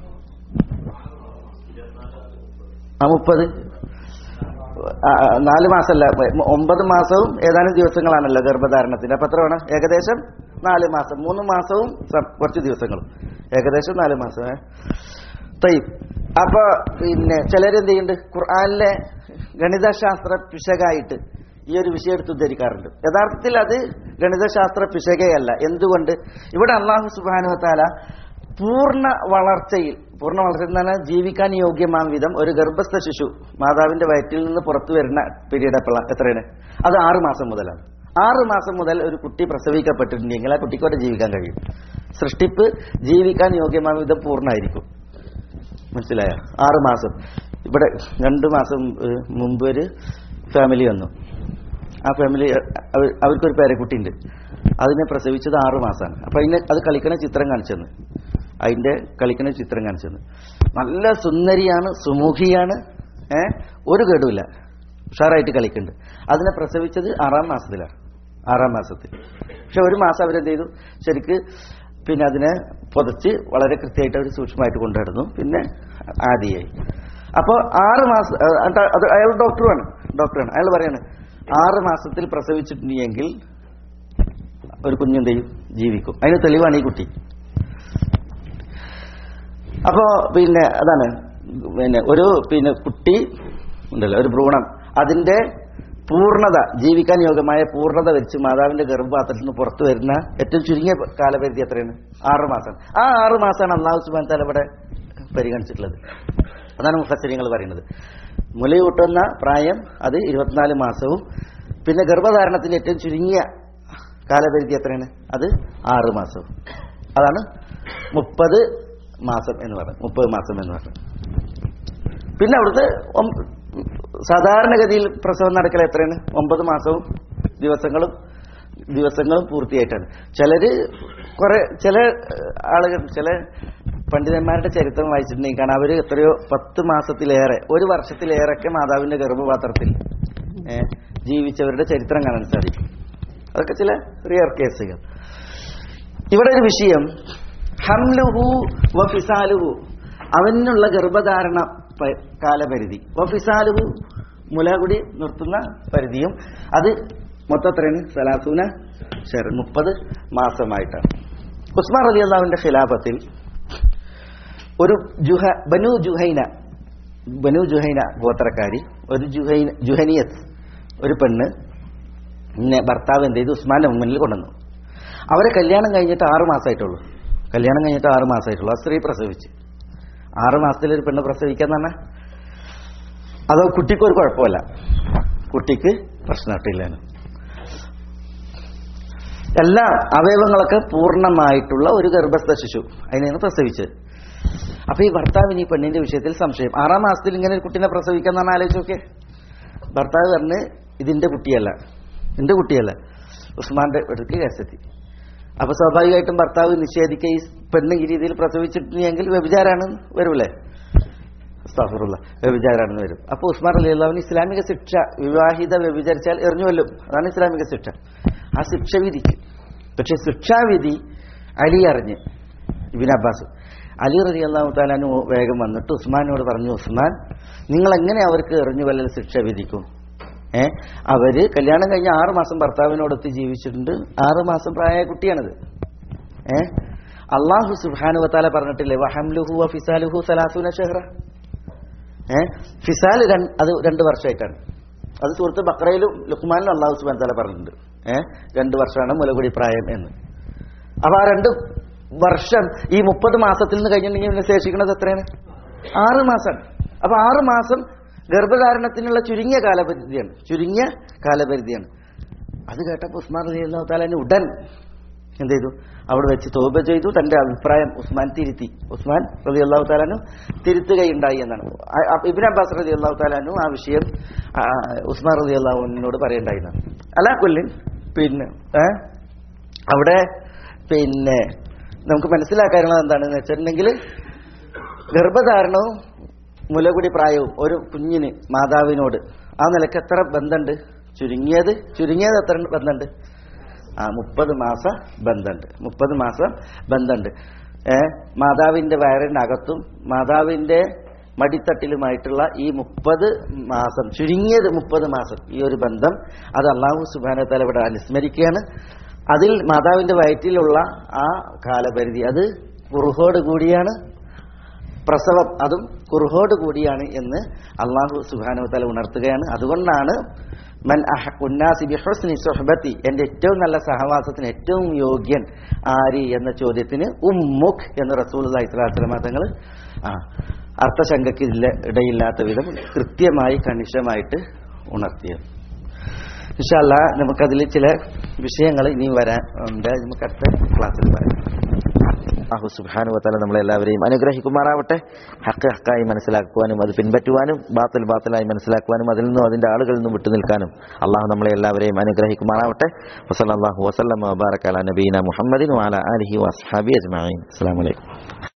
ആ മുപ്പത് ആ, ആ, നാല് മാസമല്ല മ- ഒമ്പത് മാസവും ഏതാനും ദിവസങ്ങളാണല്ലോ ഗർഭധാരണത്തിന് അപ്പൊ എത്ര വേണം ഏകദേശം നാല് മാസം മൂന്ന് മാസവും സ- കുറച്ച് ദിവസങ്ങളും ഏകദേശം നാല് മാസം ഏ. തയ്യ് അപ്പൊ പിന്നെ ചിലരെന്ത് ചെയ്യുന്നുണ്ട് ഖുർആാനിലെ ഗണിതശാസ്ത്ര പിശകായിട്ട് ഈ ഒരു വിഷയം എടുത്ത് ഉദ്ധരിക്കാറുണ്ട് യഥാർത്ഥത്തിൽ അത് ഗണിതശാസ്ത്ര പിശകയല്ല എന്തുകൊണ്ട് ഇവിടെ അള്ളാഹു സുബാനുവത്താല പൂർണ്ണ വളർച്ചയിൽ പൂർണ്ണ വളർച്ച എന്ന് പറഞ്ഞാൽ ജീവിക്കാൻ യോഗ്യമാം വിധം ഒരു ഗർഭസ്ഥ ശിശു മാതാവിന്റെ വയറ്റിൽ നിന്ന് പുറത്തു വരുന്ന പീരീഡ് എപ്പോഴാണ് എത്രയാണ് അത് ആറ് മാസം മുതലാണ് ആറ് മാസം മുതൽ ഒരു കുട്ടി പ്രസവിക്കപ്പെട്ടിട്ടുണ്ടെങ്കിൽ ആ കുട്ടിക്ക് അവിടെ ജീവിക്കാൻ കഴിയും സൃഷ്ടിപ്പ് ജീവിക്കാൻ യോഗ്യമാം വിധം പൂർണ്ണമായിരിക്കും മനസ്സിലായോ ആറ് മാസം ഇവിടെ രണ്ട് മാസം ഏഹ്, മുമ്പ് ഒരു ഫാമിലി വന്നു ആ ഫാമിലി അവർ- അവർക്കൊരു പേരക്കുട്ടിയുണ്ട് അതിനെ പ്രസവിച്ചത് ആറ് മാസമാണ് അപ്പൊ അതിനെ അത് കളിക്കണ ചിത്രം കാണിച്ചെന്ന് അതിന്റെ കളിക്കണ ചിത്രം കാണിച്ചെന്ന് നല്ല സുന്ദരിയാണ് സുമുഖിയാണ് ഏ ഒരു കേടുമില്ല ഉഷാറായിട്ട് കളിക്കുന്നുണ്ട് അതിനെ പ്രസവിച്ചത് ആറാം മാസത്തിലാണ് ആറാം മാസത്തിൽ പക്ഷെ ഒരു മാസം അവരെന്ത് ചെയ്തു ശരിക്ക് പിന്നെ അതിനെ പുതച്ച് വളരെ കൃത്യമായിട്ട് അവർ സൂക്ഷ്മമായിട്ട് കൊണ്ടുനടന്നു പിന്നെ ആദിയായി അപ്പോൾ ആറ് മാസം അഹ് അത് അത് അയാൾ ഡോക്ടറുമാണ് ഡോക്ടറാണ് അയാൾ പറയാണ് ആറ് മാസത്തിൽ പ്രസവിച്ചിട്ടുണ്ടെങ്കിൽ ഒരു കുഞ്ഞെന്ത് ചെയ്യും ജീവിക്കും അതിന് തെളിവാണ് ഈ കുട്ടി അപ്പോ പിന്നെ അതാണ് പിന്നെ ഒരു പിന്നെ കുട്ടി ഉണ്ടല്ലോ ഒരു ഭ്രൂണം അതിന്റെ പൂർണ്ണത ജീവിക്കാൻ യോഗ്യമായ പൂർണ്ണത വെച്ച് മാതാവിന്റെ ഗർഭപാത്രത്തിൽ നിന്ന് പുറത്തു വരുന്ന ഏറ്റവും ചുരുങ്ങിയ കാലപരിധി എത്രയാണ് ആറ് മാസം ആ ആറ് മാസമാണ് അള്ളാഹു സുബാൻ താല ഇവിടെ പരിഗണിച്ചിട്ടുള്ളത് അതാണ് മുഫസരിങ്ങൾ പറയുന്നത് മുലയൂട്ടുന്ന പ്രായം അത് ഇരുപത്തിനാല് മാസവും പിന്നെ ഗർഭധാരണത്തിന്റെ ഏറ്റവും ചുരുങ്ങിയ കാലപരിധി എത്രയാണ് അത് ആറ് മാസവും അതാണ് മുപ്പത് മാസം എന്ന് പറയുന്നത് മുപ്പത് മാസം എന്ന് പറയുന്നത് പിന്നെ അവിടുത്തെ ഒം- സാധാരണഗതിയിൽ പ്രസവം നടക്കൽ എത്രയാണ് ഒമ്പത് മാസവും ദിവസങ്ങളും ദിവസങ്ങളും പൂർത്തിയായിട്ടാണ് ചിലര് കുറെ ചില ഏഹ്, ആളുകൾ ചില പണ്ഡിതന്മാരുടെ ചരിത്രം വായിച്ചിട്ടുണ്ടെങ്കിൽ കാരണം അവര് എത്രയോ പത്ത് മാസത്തിലേറെ ഒരു വർഷത്തിലേറെയൊക്കെ മാതാവിന്റെ ഗർഭപാത്രത്തിൽ ഏഹ്, ജീവിച്ചവരുടെ ചരിത്രം കാണാൻ സാധിക്കും അതൊക്കെ ചില റിയർ കേസുകൾ ഇവിടെ ഒരു വിഷയം ഹംലുഹു വഫിസാലുഹു അവനുള്ള ഗർഭധാരണ പ- കാലപരിധി വഫിസാലുഹു മുലകുടി നിർത്തുന്ന പരിധിയും അത് മൊത്തം എത്രയാണ് സലാസൂന ഷെർ മുപ്പത് മാസമായിട്ടാണ് ഉസ്മാൻ റലി അള്ളാഹുവിന്റെ ഖിലാഫത്തിൽ ഒരു ജുഹ ബനു ജുഹൈന ബനു ജുഹൈന ഗോത്രക്കാരി ഒരു ജുഹൈന ജുഹനിയത്ത് ഒരു പെണ്ണ് പിന്നെ ഭർത്താവ് എന്ത് ചെയ്തു ഉസ്മാന്റെ മുന്നിൽ കൊണ്ടുവന്നു അവരെ കല്യാണം കഴിഞ്ഞിട്ട് ആറ് മാസമായിട്ടുള്ളൂ കല്യാണം കഴിഞ്ഞിട്ട് ആറ് മാസമായിട്ടുള്ളൂ ആ സ്ത്രീ പ്രസവിച്ച് ആറ് മാസത്തിൽ ഒരു പെണ്ണ് പ്രസവിക്കാന്ന് പറഞ്ഞാൽ അതോ കുട്ടിക്ക് ഒരു കുഴപ്പമില്ല കുട്ടിക്ക് പ്രശ്നമിട്ടില്ലേനും എല്ലാ അവയവങ്ങളൊക്കെ പൂർണ്ണമായിട്ടുള്ള ഒരു ഗർഭസ്ഥ ശിശു അതിനെയാണ് പ്രസവിച്ചത് അപ്പൊ ഈ ഭർത്താവിന് ഈ പെണ്ണിന്റെ വിഷയത്തിൽ സംശയം ആറാം മാസത്തിൽ ഇങ്ങനെ ഒരു കുട്ടീനെ പ്രസവിക്കാന്ന് പറഞ്ഞാൽ ആലോചിച്ച് നോക്കെ ഭർത്താവ് പറഞ്ഞ് ഇതിന്റെ കുട്ടിയല്ല എൻ്റെ കുട്ടിയല്ല ഉസ്മാന്റെ അടുക്ക് കേസെത്തി അപ്പൊ സ്വാഭാവികമായിട്ടും ഭർത്താവ് നിഷേധിക്കുക ഈ പെണ്ണ് ഈ രീതിയിൽ പ്രസവിച്ചിട്ടുണ്ടെങ്കിൽ വ്യഭിചാരാണെന്ന് വരൂലേ അസ്താഫുറുള്ള വ്യഭിചാരാണെന്ന് വരും അപ്പൊ ഉസ്മാൻ അലി അള്ളാഹുവിന് ഇസ്ലാമിക ശിക്ഷ വിവാഹിത വ്യഭിചരിച്ചാൽ എറിഞ്ഞു കൊല്ലും അതാണ് ഇസ്ലാമിക ശിക്ഷ ആ ശിക്ഷ വിധിക്കും പക്ഷെ ശിക്ഷാവിധി അലി അറിഞ്ഞ് ഇബിൻ അബ്ബാസ് അലി റതി അള്ളാഹു താലാനു വേഗം വന്നിട്ട് ഉസ്മാനോട് പറഞ്ഞു ഉസ്മാൻ നിങ്ങൾ എങ്ങനെ അവർക്ക് എറിഞ്ഞു കൊല്ലൽ ശിക്ഷ വിധിക്കും ഏ അവര് കല്യാണം കഴിഞ്ഞ ആറ് മാസം ഭർത്താവിനോടൊത്ത് ജീവിച്ചിട്ടുണ്ട് ആറ് മാസം പ്രായമായ കുട്ടിയാണിത് ഏ അള്ളാഹു സുബാനുവത്താല പറഞ്ഞിട്ടില്ലേ വഹംലുഹു വ ഫിസാലുഹു സലാസുന ഷെഹ്റ ഏ ഫിസാൽ രണ്ട് അത് രണ്ട് വർഷമായിട്ടാണ് അത് സുഹൃത്ത് ബക്രയിലും ലുക്മാനിലും അള്ളാഹു സുബാൻ താല പറഞ്ഞിട്ടുണ്ട് ഏ രണ്ട് വർഷമാണ് മുലകുടി പ്രായം എന്ന് അപ്പൊ ആ രണ്ട് വർഷം ഈ മുപ്പത് മാസത്തിൽ നിന്ന് കഴിഞ്ഞിട്ടുണ്ടെങ്കിൽ പിന്നെ ശേഷിക്കുന്നത് എത്രയാണ് ആറ് മാസം അപ്പൊ ആറ് മാസം ഗർഭധാരണത്തിനുള്ള ചുരുങ്ങിയ കാലപരിധിയാണ് ചുരുങ്ങിയ കാലപരിധിയാണ് അത് കേട്ടപ്പോൾ ഉസ്മാൻ റലി അള്ളാഹു താലാന് ഉടൻ എന്ത് ചെയ്തു അവിടെ വെച്ച് തോപ ചെയ്തു തന്റെ അഭിപ്രായം ഉസ്മാൻ തിരുത്തി ഉസ്മാൻ റതി അള്ളാഹു താലാനു തിരുത്തുകയുണ്ടായി എന്നാണ് ആ- ആ ഇബ്ൻ അബ്ബാസ് റതി അള്ളാഹു താലാനു ആ വിഷയം ആ, ഉസ്മാൻ റതി അള്ളാഹുവിനോട് പറയണ്ടായി എന്നാണ് അല്ല കൊല്ലിൻ പിന്നെ ഏ? അവിടെ പിന്നെ നമുക്ക് മനസ്സിലാക്കാനുള്ളത് എന്താണെന്ന് വെച്ചിട്ടുണ്ടെങ്കിൽ ഗർഭധാരണവും മുലകുടി പ്രായവും ഒരു കുഞ്ഞിന് മാതാവിനോട് ആ നിലക്ക് എത്ര ബന്ധമുണ്ട് ചുരുങ്ങിയത് ചുരുങ്ങിയത് എത്ര ബന്ധമുണ്ട് ആ മുപ്പത് മാസ ബന്ധമുണ്ട് മുപ്പത് മാസം ബന്ധമുണ്ട് ഏ മാതാവിന്റെ വയറിനകത്തും മാതാവിന്റെ മടിത്തട്ടിലുമായിട്ടുള്ള ഈ മുപ്പത് മാസം ചുരുങ്ങിയത് മുപ്പത് മാസം ഈ ഒരു ബന്ധം അത് അള്ളാഹു സുബാനത്താല ഇവിടെ അനുസ്മരിക്കുകയാണ് അതിൽ മാതാവിന്റെ വയറ്റിലുള്ള ആ കാലപരിധി അത് കുറുഹോട് കൂടിയാണ് പ്രസവം അതും കുറുഹോട് കൂടിയാണ് എന്ന് അള്ളാഹു സുബാനുവത്തല ഉണർത്തുകയാണ് അതുകൊണ്ടാണ് മൻ അഹ- ഉന്നാസി ബിഹുസ്നി സുഹബത്തി എന്റെ ഏറ്റവും നല്ല സഹവാസത്തിന് ഏറ്റവും യോഗ്യൻ ആരി എന്ന ചോദ്യത്തിന് ഉമ്മുഖ് എന്ന് റസൂൽ ഇസ്ലാസ്ലമ തങ്ങൾ ആ അർത്ഥശങ്കയ്ക്ക് ഇല്ല ഇടയില്ലാത്ത വിധം കൃത്യമായി കണിശമായിട്ട് ഉണർത്തിയത് ഇൻഷല്ല നമുക്കതിൽ ചില വിഷയങ്ങൾ ഇനി വരാൻ ഉണ്ട് അത് നമുക്ക് അടുത്ത ക്ലാസ്സിൽ പറയാം അഹു സുബാനു വത്താല നമ്മളെല്ലാവരെയും അനുഗ്രഹിക്കുമാറാവട്ടെ ഹക്ക് ഹക്കായി മനസ്സിലാക്കുവാനും അത് പിൻപറ്റുവാനും ബാത്തിൽ ബാത്തിലായി മനസ്സിലാക്കുവാനും അതിൽ നിന്നും അതിന്റെ ആളുകളിൽ നിന്നും വിട്ടുനിൽക്കാനും അള്ളാഹു നമ്മളെ എല്ലാവരെയും അനുഗ്രഹിക്കുമാറാവട്ടെ വസല്ലാഹു വസ്ലം വബാറക്കാല നബീന മുഹമ്മദിൻ വാല അലഹി വസ്ഹാബി അജ്മാൻ അസ്സാം വലൈക്കും